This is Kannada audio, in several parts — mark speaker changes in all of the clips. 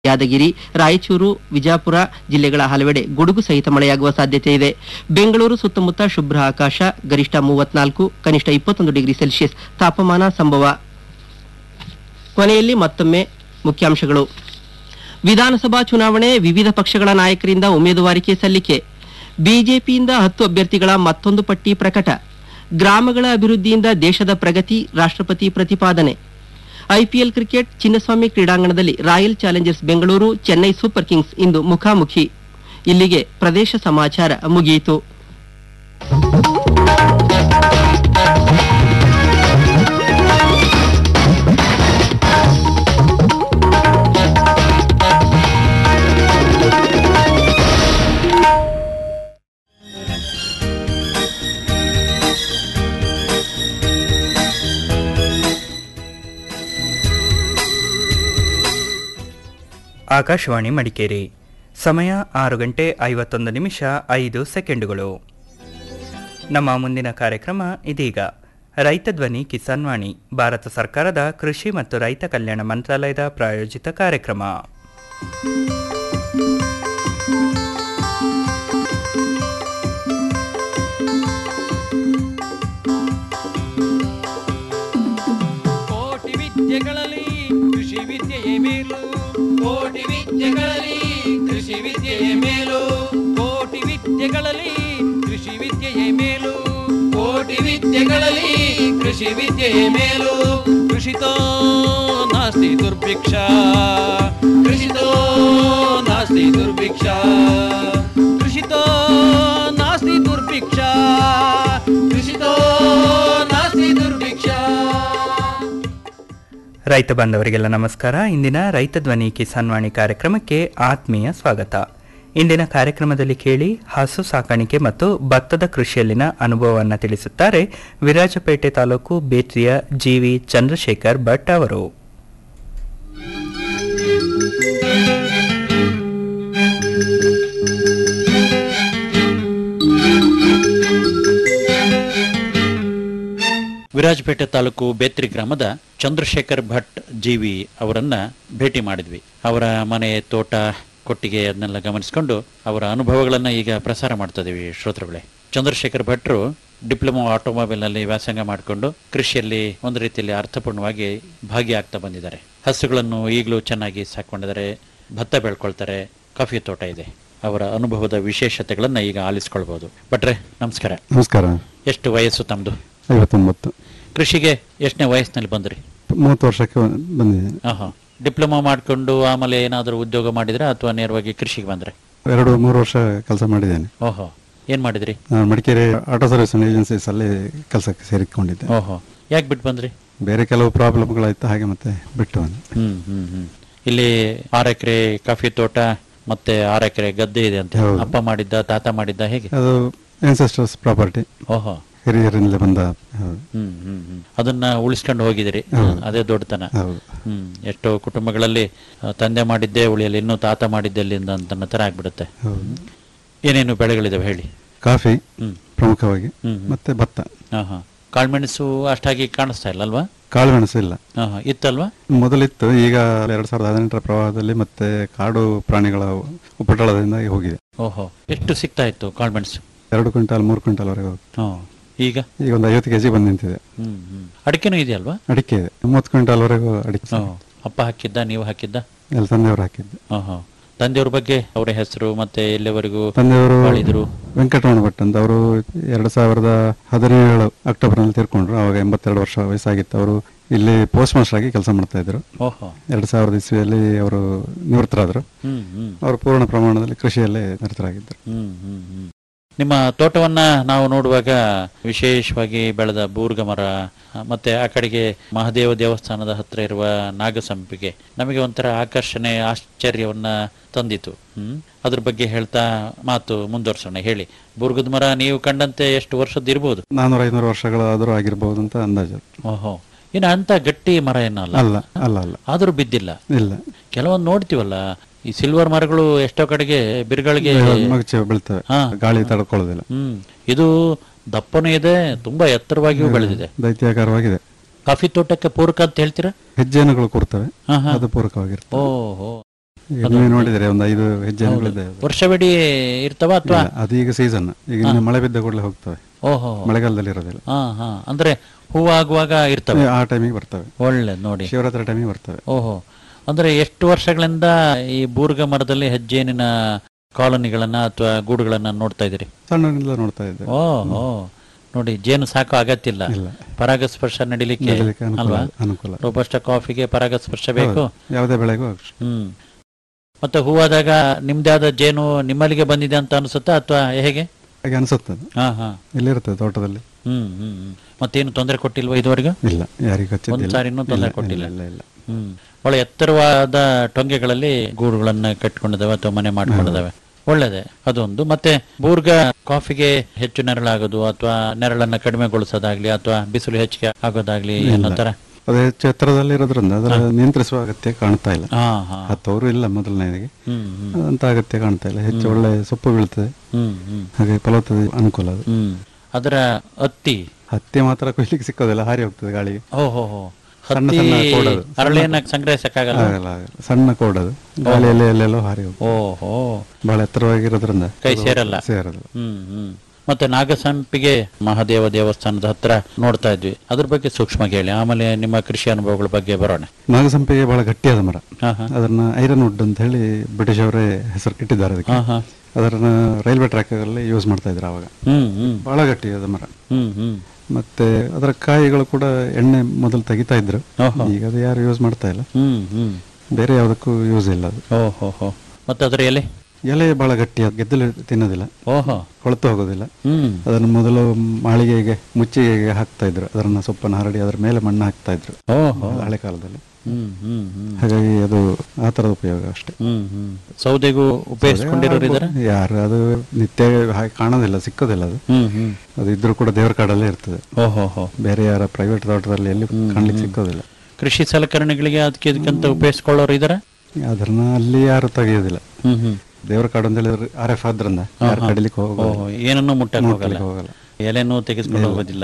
Speaker 1: ಯಾದಗಿರಿ ರಾಯಚೂರು ವಿಜಾಪುರ ಜಿಲ್ಲೆಗಳ ಹಲವೆಡೆ ಗುಡುಗು ಸಹಿತ ಮಳೆಯಾಗುವ ಸಾಧ್ಯತೆ ಇದೆ ಬೆಂಗಳೂರು ಸುತ್ತಮುತ್ತ ಶುಭ್ರ ಆಕಾಶ ಗರಿಷ್ಠ ಮೂವತ್ನಾಲ್ಕು ಕನಿಷ್ಠ ಇಪ್ಪತ್ತೊಂದು ಡಿಗ್ರಿ ಸೆಲ್ಸಿಯಸ್ ತಾಪಮಾನ ಸಂಭವ ಕೊನೆಯಲ್ಲಿ ಮತ್ತೊಮ್ಮೆ ಮುಖ್ಯಾಂಶಗಳು ವಿಧಾನಸಭಾ ಚುನಾವಣೆ ವಿವಿಧ ಪಕ್ಷಗಳ ನಾಯಕರಿಂದ ಉಮೇದುವಾರಿಕೆ ಸಲ್ಲಿಕೆ ಬಿಜೆಪಿಯಿಂದ ಹತ್ತು ಅಭ್ಯರ್ಥಿಗಳ ಮತ್ತೊಂದು ಪಟ್ಟಿ ಪ್ರಕಟ ಗ್ರಾಮಗಳ ಅಭಿವೃದ್ಧಿಯಿಂದ ದೇಶದ ಪ್ರಗತಿ ರಾಷ್ಟ್ರಪತಿ ಪ್ರತಿಪಾದನೆ ಐಪಿಎಲ್ ಕ್ರಿಕೆಟ್ ಚಿನ್ನಸ್ವಾಮಿ ಕ್ರೀಡಾಂಗಣದಲ್ಲಿ Royal Challengers Bengaluru Chennai Super Kings ಇಂದು ಮುಖಾಮುಖಿ ಇಲ್ಲಿಗೆ ಪ್ರದೇಶ ಸಮಾಚಾರ ಮುಗಿಯಿತು
Speaker 2: ಆಕಾಶವಾಣಿ ಮಡಿಕೇರಿ ಸಮಯ ಆರು ಗಂಟೆ ಐವತ್ತೊಂದು ನಿಮಿಷ ಐದು ಸೆಕೆಂಡುಗಳು ನಮ್ಮ ಮುಂದಿನ ಕಾರ್ಯಕ್ರಮ ಇದೀಗ ರೈತ ಧ್ವನಿ ಕಿಸಾನ್ ವಾಣಿ ಭಾರತ ಸರ್ಕಾರದ ಕೃಷಿ ಮತ್ತು ರೈತ ಕಲ್ಯಾಣ ಮಂತ್ರಾಲಯದ ಪ್ರಾಯೋಜಿತ ಕಾರ್ಯಕ್ರಮ
Speaker 3: ಕೋಟಿ ವಿದ್ಯೆಗಳಲ್ಲಿ ಕೃಷಿ ವಿದ್ಯೆಯೇ ಮೇಲು ಕೋಟಿ ವಿದ್ಯೆಗಳಲ್ಲಿ ಕೃಷಿ ವಿದ್ಯೆಯೇ ಮೇಲು ಕೋಟಿ ವಿದ್ಯೆಗಳಲ್ಲಿ ಕೃಷಿ ವಿದ್ಯೆಯೇ ಮೇಲು ಕೋಟಿ ವಿದ್ಯೆಗಳಲ್ಲಿ ಕೃಷಿ ವಿದ್ಯೆಯೇ ಮೇಲು ಕೃಷಿತೋ ನಾಸ್ತಿ ದುರ್ಭಿಕ್ಷ ಕೃಷಿತೋ ನಾಸ್ತಿ ದುರ್ಭಿಕ್ಷ ಕೃಷಿತೋ ನಾಸ್ತಿ ದುರ್ಭಿಕ್ಷ ಕೃಷಿತೋ ನಾಸ್ತಿ ದುರ್ಭಿಕ್ಷ
Speaker 2: ರೈತ ಬಾಂಧವರಿಗೆಲ್ಲ ನಮಸ್ಕಾರ ಇಂದಿನ ರೈತ ಧ್ವನಿ ಕಿಸಾನ್ ವಾಣಿ ಕಾರ್ಯಕ್ರಮಕ್ಕೆ ಆತ್ಮೀಯ ಸ್ವಾಗತ ಇಂದಿನ ಕಾರ್ಯಕ್ರಮದಲ್ಲಿ ಕೇಳಿ ಹಸು ಸಾಕಾಣಿಕೆ ಮತ್ತು ಭತ್ತದ ಕೃಷಿಯಲ್ಲಿನ ಅನುಭವವನ್ನು ತಿಳಿಸುತ್ತಾರೆ ವಿರಾಜಪೇಟೆ ತಾಲೂಕು ಬೇಟ್ರಿಯ ಜಿವಿ ಚಂದ್ರಶೇಖರ್ ಭಟ್ ಅವರು
Speaker 4: ವಿರಾಜಪೇಟೆ ತಾಲೂಕು ಬೇತ್ರಿ ಗ್ರಾಮದ ಚಂದ್ರಶೇಖರ್ ಭಟ್ ಜೀವಿ ಅವರನ್ನ ಭೇಟಿ ಮಾಡಿದ್ವಿ ಅವರ ಮನೆ ತೋಟ ಕೊಟ್ಟಿಗೆ ಅದನ್ನೆಲ್ಲ ಗಮನಿಸಿಕೊಂಡು ಅವರ ಅನುಭವಗಳನ್ನ ಈಗ ಪ್ರಸಾರ ಮಾಡ್ತಾ ಇದೀವಿ ಶ್ರೋತೃಗಳೇ ಚಂದ್ರಶೇಖರ್ ಭಟ್ರು ಡಿಪ್ಲೊಮಾ ಆಟೋಮೊಬೈಲ್ನಲ್ಲಿ ವ್ಯಾಸಂಗ ಮಾಡಿಕೊಂಡು ಕೃಷಿಯಲ್ಲಿ ಒಂದು ರೀತಿಯಲ್ಲಿ ಅರ್ಥಪೂರ್ಣವಾಗಿ ಭಾಗಿಯಾಗ್ತಾ ಬಂದಿದ್ದಾರೆ ಹಸುಗಳನ್ನು ಈಗಲೂ ಚೆನ್ನಾಗಿ ಸಾಕೊಂಡಿದ್ದಾರೆ ಭತ್ತ ಬೆಳ್ಕೊಳ್ತಾರೆ ಕಾಫಿ ತೋಟ ಇದೆ ಅವರ ಅನುಭವದ ವಿಶೇಷತೆಗಳನ್ನ ಈಗ ಆಲಿಸ್ಕೊಳ್ಬಹುದು ಭಟ್ರೆ ನಮಸ್ಕಾರ
Speaker 5: ನಮಸ್ಕಾರ
Speaker 4: ಎಷ್ಟು ವಯಸ್ಸು ತಮ್ಮದು
Speaker 5: ಐವತ್ತೊಂಬತ್ತು
Speaker 4: ಕೃಷಿಗೆ ಎಷ್ಟನೇ ವಯಸ್ಸಿನಲ್ಲಿ ಬಂದ್ರಿ
Speaker 5: ಮೂವತ್ತು ವರ್ಷಕ್ಕೆ ಬಂದಿದ್ದೇನೆ
Speaker 4: ಆಹಾ ಡಿಪ್ಲೊಮಾ ಮಾಡ್ಕೊಂಡು ಆಮೇಲೆ ಏನಾದರೂ ಉದ್ಯೋಗ ಮಾಡಿದ್ರೆ ಅಥವಾ ನೇರವಾಗಿ ಕೃಷಿಗೆ ಬಂದ್ರೆ
Speaker 5: ಎರಡು ಮೂರು ವರ್ಷ ಕೆಲಸ ಮಾಡಿದ್ದೇನೆ
Speaker 4: ಓಹೋ ಏನ್ ಮಾಡಿದ್ರಿ
Speaker 5: ನಾನು ಮಡಿಕೇರಿ ಆಟೋ ಸರ್ವಿಸ್ ಏಜೆನ್ಸೀಸ್ ಅಲ್ಲಿ ಕೆಲಸಕ್ಕೆ ಸೇರಿಕೊಂಡಿದ್ದೆ
Speaker 4: ಓಹೋ ಯಾಕೆ ಬಿಟ್ಟು ಬಂದ್ರಿ
Speaker 5: ಬೇರೆ ಕೆಲವು ಪ್ರಾಬ್ಲಮ್ಗಳಾಯ್ತು ಹಾಗೆ ಮತ್ತೆ ಬಿಟ್ಟು ಬಂದೆ
Speaker 4: ಹ್ಮ್ ಹ್ಮ್ ಹ್ಮ್ ಇಲ್ಲಿ ಆರು ಎಕರೆ ಕಾಫಿ ತೋಟ ಮತ್ತೆ ಆರು ಎಕರೆ ಗದ್ದೆ ಇದೆ ಅಂತ
Speaker 5: ಹೌದು.
Speaker 4: ಅಪ್ಪ ಮಾಡಿದ್ದ ತಾತ ಮಾಡಿದ್ದ ಹೇಗೆ
Speaker 5: ಅದು ಎನ್ಸೆಸ್ಟರ್ಸ್ ಪ್ರಾಪರ್ಟಿ
Speaker 4: ಓಹೋ
Speaker 5: ಹಿರಿಯರಿಂದಲೇ ಬಂದ ಹೌದು
Speaker 4: ಹ್ಮ್ ಹ್ಮ್ ಹ್ಮ್ ಅದನ್ನ ಉಳಿಸ್ಕೊಂಡು ಹೋಗಿದಿರಿ
Speaker 5: ಹೌದು.
Speaker 4: ಅದೇ ದೊಡ್ಡತನ
Speaker 5: ಹೌದು
Speaker 4: ಹ್ಮ್ ಎಷ್ಟೋ ಕುಟುಂಬಗಳಲ್ಲಿ ಆ, ತಂದೆ ಮಾಡಿದ್ದೇ ಉಳಿಯಲಿ ಇನ್ನೂ ತಾತ ಮಾಡಿದ್ದೆಲ್ಲಿಂದ ಅಂತ ಅನ್ನೋ ಥರ ಆಗ್ಬಿಡುತ್ತೆ
Speaker 5: ಹೌದು
Speaker 4: ಏನೇನು ಬೆಳೆಗಳಿದಾವೆ ಹೇಳಿ
Speaker 5: ಕಾಫಿ
Speaker 4: ಹ್ಮ್
Speaker 5: ಪ್ರಮುಖವಾಗಿ
Speaker 4: ಹ್ಮ್ ಹ್ಮ್.
Speaker 5: ಮತ್ತೆ ಭತ್ತ
Speaker 4: ಹಾ ಹಾ ಕಾಳುಮೆಣಸು ಅಷ್ಟಾಗಿ ಕಾಣಿಸ್ತಾ ಇಲ್ಲ ಅಲ್ವಾ
Speaker 5: ಕಾಳುಮೆಣಸು ಇಲ್ಲ
Speaker 4: ಹಾ ಹಾ ಇತ್ತಲ್ವಾ
Speaker 5: ಮೊದಲಿತ್ತು ಈಗ ಎರಡ್ ಸಾವಿರದ ಹದಿನೆಂಟರ ಪ್ರವಾಹದಲ್ಲಿ ಮತ್ತೆ ಕಾಡು ಪ್ರಾಣಿಗಳ ಉಪಟಳದಿಂದಾಗಿ ಹೋಗಿದೆ
Speaker 4: ಓಹೋ ಎಷ್ಟು ಸಿಗ್ತಾ ಇತ್ತು ಕಾಳುಮೆಣಸು
Speaker 5: ಎರಡು ಕ್ವಿಂಟಾಲ್ ಮೂರು ಕ್ವಿಂಟಾಲ್ ವರೆಗೆ ಹೋಗುತ್ತೆ
Speaker 4: ಹಾ ಈಗ
Speaker 5: ಈಗ ಒಂದು ಐವತ್ತು ಕೆಜಿ ಬಂದು ನಿಂತಿದೆ
Speaker 4: ಹ್ಮ್ ಹ್ಮ್ ಅಡಿಕೆನೂ ಇದೆಯಲ್ವಾ
Speaker 5: ಅಡಿಕೆ ಇದೆ ಮೂವತ್ತು ಕ್ವಿಂಟಾಲ್ ವರೆಗೂ ಅಡಿಕೆ
Speaker 4: ಹಾ ಅಪ್ಪ ಹಾಕಿದ್ದ ನೀವು ಹಾಕಿದ್ದ
Speaker 5: ಎಲ್ಲ ತಂದೆಯವರು ಹಾಕಿದ್ದು
Speaker 4: ಹಾ ಹಾ ತಂದೆಯವ್ರ ಬಗ್ಗೆ ಅವರ ಹೆಸರು ಮತ್ತೆ ಎಲ್ಲಿವರೆಗೂ
Speaker 5: ತಂದೆಯವರು
Speaker 4: ಬಾಳಿದ್ರು
Speaker 5: ವೆಂಕಟರಮಣ ಭಟ್ ಅಂತ ಅವರು ಎರಡು ಸಾವಿರದ ಹದಿನೇಳು ಅಕ್ಟೋಬರ್ ನಲ್ಲಿ ತೀರ್ಕೊಂಡ್ರು ಅವಾಗ ಎಂಬತ್ತೆರಡು ವರ್ಷ ವಯಸ್ಸಾಗಿತ್ತು ಅವರು ಇಲ್ಲಿ ಪೋಸ್ಟ್ ಮಾಸ್ಟರ್ ಆಗಿ ಕೆಲಸ ಮಾಡ್ತಾ ಇದ್ರು
Speaker 4: ಓಹೋ
Speaker 5: ಎರಡು ಸಾವಿರದ ಇಸ್ವಿಯಲ್ಲಿ ಅವರು ನಿವೃತ್ತರಾದರು
Speaker 4: ಹ್ಮ್ ಹ್ಮ್
Speaker 5: ಅವರು ಪೂರ್ಣ ಪ್ರಮಾಣದಲ್ಲಿ ಕೃಷಿಯಲ್ಲೇ ನಿರತರಾಗಿದ್ದರು
Speaker 4: ಹ್ಮ್ ಹ್ಮ್ ಹ್ಮ್ ನಿಮ್ಮ ತೋಟವನ್ನ ನಾವು ನೋಡುವಾಗ ವಿಶೇಷವಾಗಿ ಬೆಳೆದ ಬೂರ್ಗ ಮರ ಆ, ಮತ್ತೆ ಆ ಕಡೆಗೆ ಮಹಾದೇವ ದೇವಸ್ಥಾನದ ಹತ್ರ ಇರುವ ನಾಗಸಂಪಿಗೆ ನಮಗೆ ಒಂಥರ ಆಕರ್ಷಣೆ ಆಶ್ಚರ್ಯವನ್ನ ತಂದಿತು ಹ್ಮ್ ಅದ್ರ ಬಗ್ಗೆ ಹೇಳ್ತಾ ಮಾತು ಮುಂದುವರ್ಸೋಣ ಹೇಳಿ ಬೂರ್ಗದ ಮರ ನೀವು ಕಂಡಂತೆ ಎಷ್ಟು ವರ್ಷದ್ದು ಇರ್ಬೋದು
Speaker 5: ನಾನೂರ ಐನೂರು ವರ್ಷಗಳಾದರೂ ಆಗಿರ್ಬೋದು ಅಂತ ಅಂದಾಜು
Speaker 4: ಓಹೋ ಇನ್ನು ಅಂತ ಗಟ್ಟಿ ಮರ ಏನಲ್ಲ
Speaker 5: ಅಲ್ಲ ಅಲ್ಲ ಅಲ್ಲ
Speaker 4: ಆದ್ರೂ ಬಿದ್ದಿಲ್ಲ
Speaker 5: ಇಲ್ಲ
Speaker 4: ಕೆಲವೊಂದು ನೋಡ್ತೀವಲ್ಲ ಈ ಸಿಲ್ವರ್ ಮರಗಳು ಎಷ್ಟೋ ಕಡೆಗೆ ಬಿರುಗಳಿಗೆ
Speaker 5: ಮಗಚೆ ಬೀಳ್ತವೆ
Speaker 4: ಹಾ.
Speaker 5: ಗಾಳಿ ತಡ್ಕೊಳ್ಳೋದಿಲ್ಲ
Speaker 4: ಹ್ಮ್ ಇದು ದಪ್ಪನೂ ಇದೆ ತುಂಬಾ ಎತ್ತರವಾಗಿಯೂ ಬೆಳೆದಿದೆ
Speaker 5: ದೈತ್ಯಾಕಾರವಾಗಿದೆ
Speaker 4: ಕಾಫಿ ತೋಟಕ್ಕೆ ಪೂರಕ ಅಂತ ಹೇಳ್ತೀರಾ
Speaker 5: ಹೆಜ್ಜೆನುಗಳು ಕೂರ್ತವೆ
Speaker 4: ಹಾ, ಹಾ.
Speaker 5: ಅದು ಪೂರಕವಾಗಿರುತ್ತೆ
Speaker 4: ಓಹೋ
Speaker 5: ಈಗ ನೋಡಿದರೆ ಒಂದು ಐದು ಹೆಜ್ಜೆ ಹಣ್ಣುಗಳಿದೆ ಅದು.
Speaker 4: ವರ್ಷವಿಡೀ ಇರ್ತವ ಅಥವಾ
Speaker 5: ಇಲ್ಲ, ಅದು ಈಗ ಸೀಸನ್ ಈಗ ಇನ್ನು ಮಳೆ ಬಿದ್ದ ಕೂಡಲೇ ಹೋಗ್ತವೆ
Speaker 4: ಓಹೋ
Speaker 5: ಮಳೆಗಾಲದಲ್ಲಿ ಇರೋದಿಲ್ಲ
Speaker 4: ಹಾ ಹಾ ಅಂದ್ರೆ ಹೂವಾಗುವಾಗ ಇರ್ತವೆ
Speaker 5: ಆ ಟೈಮಿಗೆ ಬರ್ತವೆ
Speaker 4: ಒಳ್ಳೇದು ನೋಡಿ
Speaker 5: ಶಿವರಾತ್ರಿ ಟೈಮಿಗೆ ಬರ್ತವೆ
Speaker 4: ಓಹೋ ಅಂದ್ರೆ ಎಷ್ಟು ವರ್ಷಗಳಿಂದ ಈ ಬೂರ್ಗ ಮರದಲ್ಲಿ ಹೆಜ್ಜೇನಿನ ಕಾಲೋನಿಗಳನ್ನ ಅಥವಾ ಗೂಡುಗಳನ್ನ ನೋಡ್ತಾ ಇದ್ದೀರಿ
Speaker 5: ಸಣ್ಣನಿಂದ ನೋಡ್ತಾ ಇದ್ದೆ
Speaker 4: ಓಹೋ ನೋಡಿ ಜೇನು ಸಾಕು ಅಗತ್ಯ ಇಲ್ಲ
Speaker 5: ಇಲ್ಲ.
Speaker 4: ಪರಾಗಸ್ಪರ್ಶ ನಡಿಲಿಕ್ಕೆ
Speaker 5: ನಡಿಲಿಕ್ಕೆ ಅನುಕೂಲ
Speaker 4: ಅಲ್ವಾ
Speaker 5: ಅನುಕೂಲ
Speaker 4: ರೋಬಸ್ಟ ಕಾಫಿಗೆ ಪರಾಗಸ್ಪರ್ಶ ಬೇಕು
Speaker 5: ಯಾವುದೇ ಬೆಳೆಗೂ ಅಷ್ಟೇ.
Speaker 4: ಹ್ಮ್ ಮತ್ತೆ ಹೂವಾದಾಗ ನಿಮ್ದೇ ಆದ ಜೇನು ನಿಮ್ಮಲ್ಲಿಗೆ ಬಂದಿದೆ ಅಂತ ಅನ್ಸುತ್ತಾ ಅಥವಾ ಹೇಗೆ
Speaker 5: ಹಾಗೆ ಅನ್ಸುತ್ತೆ ಅದು
Speaker 4: ಹಾ ಹಾ
Speaker 5: ಇಲ್ಲಿರ್ತದೆ ತೋಟದಲ್ಲಿ
Speaker 4: ಹ್ಮ್ ಹ್ಮ್ ಹ್ಮ್. ಮತ್ತೇನು ತೊಂದರೆ ಕೊಟ್ಟಿಲ್ವಾ ಇದುವರೆಗೂ
Speaker 5: ಇಲ್ಲ ಯಾರಿಗೂ
Speaker 4: ಒಂದ್
Speaker 5: ಹಚ್ಚಿದ್ದಿಲ್ಲ
Speaker 4: ಸಾರಿ ಇನ್ನೂ ತೊಂದರೆ
Speaker 5: ಇಲ್ಲ,
Speaker 4: ಕೊಟ್ಟಿಲ್ಲ
Speaker 5: ಇಲ್ಲ ಇಲ್ಲ
Speaker 4: ಹ್ಮ್ ಬಹಳ ಎತ್ತರವಾದ ಟೊಂಗೆಗಳಲ್ಲಿ ಗೂಡುಗಳನ್ನ ಕಟ್ಕೊಂಡಿದ್ದಾವೆ ಅಥವಾ ಮನೆ ಮಾಡ್ಕೊಂಡಿದ್ದಾವೆ ಒಳ್ಳೇದೆ ಅದೊಂದು ಮತ್ತೆ ಬೂರ್ಗ ಕಾಫಿಗೆ ಹೆಚ್ಚು ನೆರಳಾಗೋದು ಅಥವಾ ನೆರಳನ್ನ ಕಡಿಮೆಗೊಳಿಸೋದಾಗ್ಲಿ ಅಥವಾ ಬಿಸಿಲು ಹೆಚ್ಚಿಗೆ ಆಗೋದಾಗ್ಲಿ ಅನ್ನೋ ತರ
Speaker 5: ಅದು ಹೆಚ್ಚು ಎತ್ತರದಲ್ಲಿ ಇರೋದ್ರಿಂದ ಅದರ ನಿಯಂತ್ರಿಸುವ ಅಗತ್ಯ ಕಾಣ್ತಾ ಇಲ್ಲ
Speaker 4: ಹಾ ಹಾ
Speaker 5: ಹತ್ತವರು ಇಲ್ಲ ಮೊದಲನೇದಾಗಿ
Speaker 4: ಹ್ಮ್ ಹ್ಮ್
Speaker 5: ಅಂತ ಅಗತ್ಯ ಕಾಣ್ತಾ ಇಲ್ಲ ಹೆಚ್ಚು ಒಳ್ಳೆ ಸೊಪ್ಪು ಬೀಳ್ತದೆ
Speaker 4: ಹ್ಮ್ ಹ್ಮ್
Speaker 5: ಹಾಗೆ ಫಲವತ್ತತೆ ಅನುಕೂಲ ಅದು
Speaker 4: ಹ್ಮ್ ಅದರ ಹತ್ತಿ
Speaker 5: ಹತ್ತಿ ಮಾತ್ರ ಕೊಯ್ಲಿಕ್ಕೆ ಸಿಕ್ಕೋದಿಲ್ಲ ಹಾರಿ ಹೋಗ್ತದೆ ಗಾಳಿಗೆ
Speaker 4: ಓ ಹೋ ಹೋ
Speaker 5: ಸಣ್ಣ
Speaker 4: ಹತ್ತಿ
Speaker 5: ಸಣ್ಣ ಕೋಡದು.
Speaker 4: ಅರಳಿಯನ್ನ ಸಂಗ್ರಹಿಸಕ್ಕಾಗಲ್ಲ
Speaker 5: ಆಗಲ್ಲ ಆಗಲ್ಲ ಸಣ್ಣ ಕೋಡದು ಗಾಳಿಯಲ್ಲಿ ಎಲ್ಲೆಲ್ಲೋ ಹಾರಿ ಹೋಗ್ತದೆ
Speaker 4: ಓಹೋ
Speaker 5: ಬಹಳ ಎತ್ತರವಾಗಿರೋದ್ರಿಂದ
Speaker 4: ಕೈ
Speaker 5: ಅದು
Speaker 4: ಸೇರಲ್ಲ.
Speaker 5: ಸೇರಲ್ಲ
Speaker 4: ಹ್ಮ್ ಹ್ಮ್ ಮತ್ತೆ ನಾಗಸಂಪಿಗೆ ಮಹಾದೇವ ದೇವಸ್ಥಾನದ ಹತ್ರ ನೋಡ್ತಾ ಇದ್ವಿ ಅದ್ರ ಬಗ್ಗೆ ಸೂಕ್ಷ್ಮ ಹೇಳಿ ಆಮೇಲೆ ನಿಮ್ಮ ಕೃಷಿ ಅನುಭವಗಳ ಬಗ್ಗೆ ಬರೋಣ
Speaker 5: ನಾಗಸಂಪಿಗೆ ಬಹಳ ಗಟ್ಟಿಯಾದ ಮರ
Speaker 4: ಹಾ ಹಾ
Speaker 5: ಅದನ್ನ ಐರನ್ ವುಡ್ ಅಂತ ಹೇಳಿ ಬ್ರಿಟಿಷ್ ಅವರೇ ಹೆಸರು ಇಟ್ಟಿದ್ದಾರೆ ಅದಕ್ಕೆ
Speaker 4: ಹಾ ಹಾ
Speaker 5: ಅದನ್ನ ರೈಲ್ವೆ ಟ್ರ್ಯಾಕ್ ಅಲ್ಲಿ ಯೂಸ್ ಮಾಡ್ತಾ ಇದ್ರು ಅವಾಗ
Speaker 4: ಹ್ಮ್ ಹ್ಮ್
Speaker 5: ಬಹಳ ಗಟ್ಟಿಯಾದ ಮರ
Speaker 4: ಹ್ಮ್ ಹ್ಮ್
Speaker 5: ಮತ್ತೆ ಅದರ ಕಾಯಿಗಳು ಕೂಡ ಎಣ್ಣೆ ಮೊದಲು ತೆಗಿತಾ ಇದ್ರು
Speaker 4: ಓಹೋ.
Speaker 5: ಈಗ ಅದು ಯಾರು ಯೂಸ್ ಮಾಡ್ತಾ ಇಲ್ಲ
Speaker 4: ಹ್ಮ್ ಹ್ಮ್
Speaker 5: ಬೇರೆ ಯಾವುದಕ್ಕೂ ಯೂಸ್ ಇಲ್ಲ ಅದು
Speaker 4: ಓ ಹೋ ಹೋ ಮತ್ತೆ ಅದ್ರ ಎಲೆ
Speaker 5: ಎಲೆ ಬಹಳ ಗಟ್ಟಿಯಾದ ಗೆದ್ದಲು ತಿನ್ನೋದಿಲ್ಲ
Speaker 4: ಓಹೋ
Speaker 5: ಕೊಳತು ಹೋಗೋದಿಲ್ಲ
Speaker 4: ಹ್ಮ್
Speaker 5: ಅದನ್ನು ಮೊದಲು ಮಾಳಿಗೆಗೆ ಮುಚ್ಚಿಗೆಗೆ ಹಾಕ್ತಾ ಇದ್ರು ಅದನ್ನ ಸೊಪ್ಪನ್ನು ಹರಡಿ ಅದರ ಮೇಲೆ ಮಣ್ಣು ಹಾಕ್ತಾ ಇದ್ರು
Speaker 4: ಓಹೋ
Speaker 5: ಹಳೆ ಕಾಲದಲ್ಲಿ
Speaker 4: ಹ್ಮ್ ಹ್ಮ್ ಹ್ಮ್
Speaker 5: ಹಾಗಾಗಿ ಅದು ಆ ತರದ ಉಪಯೋಗ ಅಷ್ಟೇ
Speaker 4: ಹ್ಮ್ ಹ್ಮ್ ಸೌದೆಗೂ ಉಪಯೋಗಿಸ್ಕೊಂಡಿರೋರು ಇದಾರೆ
Speaker 5: ಯಾರು ಅದು ನಿತ್ಯ ಹಾಗೆ ಕಾಣೋದಿಲ್ಲ ಸಿಕ್ಕೋದಿಲ್ಲ ಅದು
Speaker 4: ಹ್ಮ್ ಹ್ಮ್
Speaker 5: ಅದು ಇದ್ರೂ ಕೂಡ ದೇವರ ಕಾಡಲ್ಲೇ ಇರ್ತದೆ
Speaker 4: ಓಹೋ ಹೋ
Speaker 5: ಬೇರೆ ಯಾರ ಪ್ರೈವೇಟ್ ತೋಟದಲ್ಲಿ ಎಲ್ಲಿ ಕಾಣ್ಲಿಕ್ಕೆ ಸಿಕ್ಕೋದಿಲ್ಲ
Speaker 4: ಕೃಷಿ ಸಲಕರಣೆಗಳಿಗೆ ಅದಕ್ಕೆ ಇದಕ್ಕಂತ ಉಪಯೋಗಿಸ್ಕೊಳ್ಳೋರು ಇದಾರೆ
Speaker 5: ಅದನ್ನ ಅಲ್ಲಿ ಯಾರು ತೆಗೆಯೋದಿಲ್ಲ
Speaker 4: ಹ್ಮ್ ಹ್ಮ್
Speaker 5: ದೇವರ ಕಾಡು ಅಂತ ಹೇಳಿದ್ರೆ ಆರ್ ಎಫ್ ಆದ್ರಿಂದ ಯಾರು ಕಡಿಲಿಕ್ಕೆ ಹೋಗೋದು
Speaker 4: ಓಹೋ ಏನನ್ನೂ ಮುಟ್ಟಕ್ ಹೋಗಲ್ಲ
Speaker 5: ಹೋಗಲ್ಲ
Speaker 4: ಎಲೆನೂ ತೆಗೆಸ್ಕೊಂಡು ಹೋಗೋದಿಲ್ಲ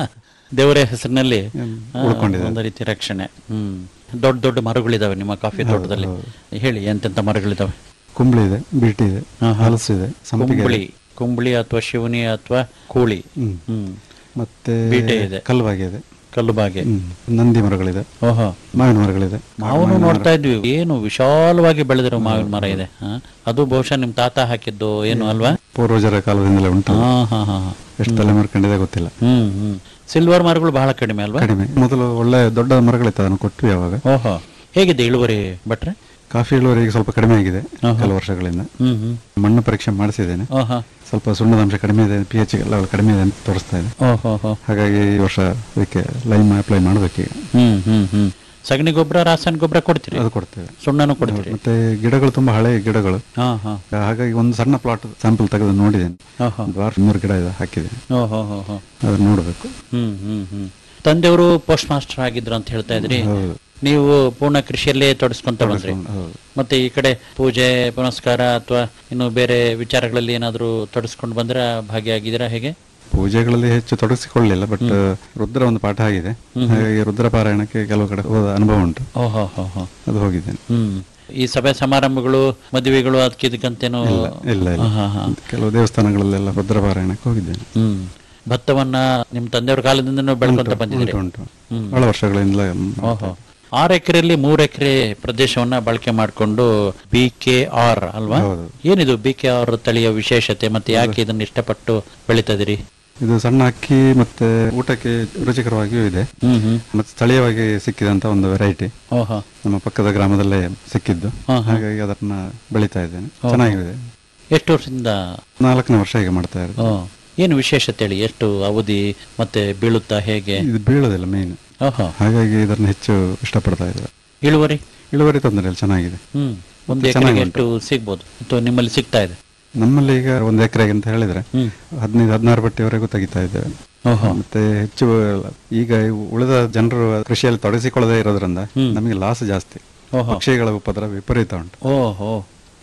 Speaker 4: ದೇವರ ಹೆಸರಿನಲ್ಲಿ
Speaker 5: ಹ್ಮ್,
Speaker 4: ಆ,
Speaker 5: ಉಳ್ಕೊಂಡಿದೆ.
Speaker 4: ಒಂದು ರೀತಿ ರಕ್ಷಣೆ ಹ್ಮ್ ದೊಡ್ಡ ದೊಡ್ಡ ಮರಗಳಿದಾವೆ ನಿಮ್ಮ ಕಾಫಿ ತೋಟದಲ್ಲಿ ಹೇಳಿ ಎಂತೆಂತ ಮರಗಳಿದಾವೆ
Speaker 5: ಕುಂಬಳಿ ಇದೆ ಬೀಟಿ ಇದೆ
Speaker 4: ಹಾ, ಹಾ.
Speaker 5: ಹಲಸು ಇದೆ ಸಂಪಿಗೆ
Speaker 4: ಕುಂಬಳಿ ಕುಂಬಳಿ ಅಥವಾ ಶಿವನಿ ಅಥವಾ ಕೂಳಿ
Speaker 5: ಹ್ಮ್.
Speaker 4: ಹ್ಮ್
Speaker 5: ಮತ್ತೆ
Speaker 4: ಬೀಟೆ ಇದೆ.
Speaker 5: ಕಲ್ವಾಗೆ ಇದೆ
Speaker 4: ಕಲ್ಲುಬಾಗೆ
Speaker 5: ಹ್ಮ್. ನಂದಿ ಮರಗಳಿದೆ
Speaker 4: ಓಹೋ
Speaker 5: ಮಾವಿನ ಮರಗಳಿದೆ
Speaker 4: ಮಾವನು ನೋಡ್ತಾ ಇದ್ವಿ ಏನು ವಿಶಾಲವಾಗಿ ಬೆಳೆದಿರೋ ಮಾವಿನ ಮರ ಇದೆ ಹಾ? ಅದು ಬಹುಶಃ ನಿಮ್ ತಾತ ಹಾಕಿದ್ದು ಏನು ಅಲ್ವಾ
Speaker 5: ಪೂರ್ವಜರ ಕಾಲದಿಂದಲೇ ಉಂಟು
Speaker 4: ಹಾ ಹಾ ಹಾ ಹಾ.
Speaker 5: ಎಷ್ಟು ತಲೆ ಕಂಡಿದೆ ಗೊತ್ತಿಲ್ಲ
Speaker 4: ಹ್ಮ್ ಹ್ಮ್ ಸಿಲ್ವರ್ ಮರಗಳು ಬಹಳ ಕಡಿಮೆ ಅಲ್ವಾ
Speaker 5: ಕಡಿಮೆ ಮೊದಲು ಒಳ್ಳೆ ದೊಡ್ಡ ಮರಗಳಿತ್ತು ಅದನ್ನು ಕೊಟ್ವಿ ಅವಾಗ
Speaker 4: ಓಹೋ ಹೇಗಿದೆ ಇಳುವರಿ ಭಟ್ರೆ
Speaker 5: ಕಾಫಿ ಇಳುವರಿ ಈಗ ಸ್ವಲ್ಪ ಕಡಿಮೆ ಆಗಿದೆ ಕೆಲವು ವರ್ಷಗಳಿಂದ
Speaker 4: ಹ್ಮ್ ಹ್ಮ್
Speaker 5: ಮಣ್ಣು ಪರೀಕ್ಷೆ ಮಾಡಿಸಿದ್ದೇನೆ
Speaker 4: ಓಹೋ
Speaker 5: ಸ್ವಲ್ಪ ಸುಣ್ಣದ ಅಂಶ ಕಡಿಮೆ ಇದೆ ಪಿ ಎಚ್ ಲೆವೆಲ್ ಕಡಿಮೆ ಇದೆ ಅಂತ ತೋರಿಸ್ತಾ ಇದೆ
Speaker 4: ಓಹೋ ಹೋ
Speaker 5: ಹಾಗಾಗಿ ಈ ವರ್ಷ ಅದಕ್ಕೆ ಲೈಮ್ ಅಪ್ಲೈ ಮಾಡಬೇಕೀಗ
Speaker 4: ಹ್ಮ್ ಹ್ಮ್ ಹ್ಮ್ ಸಗಣಿ ಗೊಬ್ಬರ ರಾಸಾಯನಿಕ ಗೊಬ್ಬರ ಕೊಡ್ತೀರಿ
Speaker 5: ಅದು ಕೊಡ್ತೇವೆ
Speaker 4: ಸುಣ್ಣನು ಕೊಡ್ತೀರಿ
Speaker 5: ಮತ್ತೆ ಗಿಡಗಳು ತುಂಬಾ ಹಳೆ ಗಿಡಗಳು
Speaker 4: ಹಾ ಹಾ
Speaker 5: ಹಾಗಾಗಿ ಒಂದು ಸಣ್ಣ ಪ್ಲಾಟ್ ಸ್ಯಾಂಪಲ್ ತೆಗೆದು ನೋಡಿದ್ದೇನೆ
Speaker 4: ಓಹೋ
Speaker 5: ದ್ವಾರ ಮೂರು ಗಿಡ ಇದೆ ಹಾಕಿದ್ದೇನೆ
Speaker 4: ಓಹೋ ಹೋ ಹೋ
Speaker 5: ಅದನ್ನ ನೋಡಬೇಕು
Speaker 4: ಹ್ಮ್ ಹ್ಮ್ ಹ್ಮ್ ತಂದೆಯವರು ಪೋಸ್ಟ್ ಮಾಸ್ಟರ್ ಆಗಿದ್ರು ಅಂತ ಹೇಳ್ತಾ ಇದ್ರಿ
Speaker 5: ಹೌದು
Speaker 4: ನೀವು ಪೂರ್ಣ ಕೃಷಿಯಲ್ಲೇ ತೊಡಸ್ಕೊಂತ ಬಂದ್ರಿ
Speaker 5: ಹೌದು
Speaker 4: ಮತ್ತೆ ಈ ಕಡೆ ಪೂಜೆ ಪುನಸ್ಕಾರ ಅಥವಾ ಇನ್ನು ಬೇರೆ ವಿಚಾರಗಳಲ್ಲಿ ಏನಾದ್ರು ತೊಡಸ್ಕೊಂಡು ಬಂದ್ರ ಭಾಗಿಯಾಗಿದ್ದೀರಾ ಹೇಗೆ
Speaker 5: ಪೂಜೆಗಳಲ್ಲಿ ಹೆಚ್ಚು ತೊಡಗಿಸಿಕೊಳ್ಳಲಿಲ್ಲ ಬಟ್ ರುದ್ರ ಒಂದು ಪಾಠ ಆಗಿದೆ ಹಾಗಾಗಿ ರುದ್ರ ಪಾರಾಯಣಕ್ಕೆ ಕೆಲವು ಕಡೆ ಹೋದ ಅನುಭವ ಉಂಟು
Speaker 4: ಓಹೋ ಹೋ ಹೋ
Speaker 5: ಅದು ಹೋಗಿದ್ದೇನೆ
Speaker 4: ಹ್ಮ್ ಈ ಸಭೆ ಸಮಾರಂಭಗಳು ಮದುವೆಗಳು ಅದಕ್ಕೆ ಇದಕ್ಕಂತೇನು
Speaker 5: ಇಲ್ಲ ಇಲ್ಲ ಇಲ್ಲ
Speaker 4: ಹಾ, ಹಾ.
Speaker 5: ಕೆಲವು ದೇವಸ್ಥಾನಗಳಲ್ಲೆಲ್ಲ ರುದ್ರ ಪಾರಾಯಣಕ್ಕೆ ಹೋಗಿದ್ದೇನೆ
Speaker 4: ಹ್ಮ್ ಭತ್ತವನ್ನ ನಿಮ್ ತಂದೆಯವ್ರ ಕಾಲದಿಂದನೂ ಬೆಳ್ಕೊಂತ ಬಂದಿದ್ದೀರಿ
Speaker 5: ಉಂಟು ಉಂಟು ಬಹಳ ವರ್ಷಗಳಿಂದಲೇ
Speaker 4: ಓಹೋ ಆರು ಎಕರೆಯಲ್ಲಿ ಮೂರು ಎಕರೆ ಪ್ರದೇಶವನ್ನ ಬಳಕೆ ಮಾಡಿಕೊಂಡು ಬಿ ಕೆ ಆರ್ ಅಲ್ವಾ
Speaker 5: ಹೌದು.
Speaker 4: ಏನಿದು ಬಿ ಕೆ ಆರ್ ತಳಿಯ ವಿಶೇಷತೆ ಮತ್ತೆ ಯಾಕೆ ಇದನ್ನ ಇಷ್ಟಪಟ್ಟು ಬೆಳಿತದಿರಿ
Speaker 5: ಇದು ಸಣ್ಣ ಅಕ್ಕಿ ಮತ್ತೆ ಊಟಕ್ಕೆ ರುಚಿಕರವಾಗಿಯೂ ಇದೆ
Speaker 4: ಹ್ಮ್ ಹ್ಮ್
Speaker 5: ಮತ್ತೆ ಸ್ಥಳೀಯವಾಗಿ ಸಿಕ್ಕಿದಂತ ಒಂದು ವೆರೈಟಿ
Speaker 4: ಓಹೋ
Speaker 5: ನಮ್ಮ ಪಕ್ಕದ ಗ್ರಾಮದಲ್ಲೇ ಸಿಕ್ಕಿದ್ದು
Speaker 4: ಹಾ,
Speaker 5: ಹಾಗಾಗಿ ಅದನ್ನ ಬೆಳಿತಾ ಇದ್ದೇನೆ ಚೆನ್ನಾಗಿದೆ
Speaker 4: ಎಷ್ಟು ವರ್ಷದಿಂದ
Speaker 5: ನಾಲ್ಕನೇ ವರ್ಷ ಈಗ ಮಾಡ್ತಾ ಇರೋದು
Speaker 4: ಓ ಏನು ವಿಶೇಷತೆ ಹೇಳಿ ಎಷ್ಟು ಅವಧಿ ಮತ್ತೆ ಬೀಳುತ್ತಾ ಹೇಗೆ
Speaker 5: ಇದು ಬೀಳೋದಿಲ್ಲ ಮೇನ್
Speaker 4: ಓಹೋ
Speaker 5: ಹಾಗಾಗಿ ಇದನ್ನ ಹೆಚ್ಚು ಇಷ್ಟಪಡ್ತಾ ಇದ್ದಾರೆ
Speaker 4: ಇಳುವರಿ
Speaker 5: ಇಳುವರಿ ತೊಂದರೆ ಇಲ್ಲ ಚೆನ್ನಾಗಿದೆ
Speaker 4: ಹ್ಮ್ ಒಂದು
Speaker 5: ಮತ್ತೆ
Speaker 4: ಎಕರೆಗೆ
Speaker 5: ಚೆನ್ನಾಗಿ
Speaker 4: ಎಷ್ಟು ಸಿಗ್ಬೋದು ಅಥವಾ ನಿಮ್ಮಲ್ಲಿ ಸಿಗ್ತಾ ಇದೆ
Speaker 5: ನಮ್ಮಲ್ಲಿ ಈಗ ಒಂದು ಎಕರೆಗೆ ಅಂತ ಹೇಳಿದ್ರೆ
Speaker 4: ಹ್ಮ್
Speaker 5: ಹದಿನೈದು ಹದಿನಾರು ಬಟ್ಟೆವರೆಗೂ ತೆಗಿತಾ ಇದ್ದೇವೆ
Speaker 4: ಓಹೋ
Speaker 5: ಮತ್ತೆ ಹೆಚ್ಚು ಈಗ ಉಳಿದ ಜನರು ಕೃಷಿಯಲ್ಲಿ ತೊಡಗಿಸಿಕೊಳ್ಳದೆ ಇರೋದ್ರಿಂದ ನಮಗೆ ಲಾಸ್ ಜಾಸ್ತಿ
Speaker 4: ಓಹೋ
Speaker 5: ಪಕ್ಷಿಗಳ ಉಪದ್ರ ವಿಪರೀತ ಉಂಟು
Speaker 4: ಓಹೋ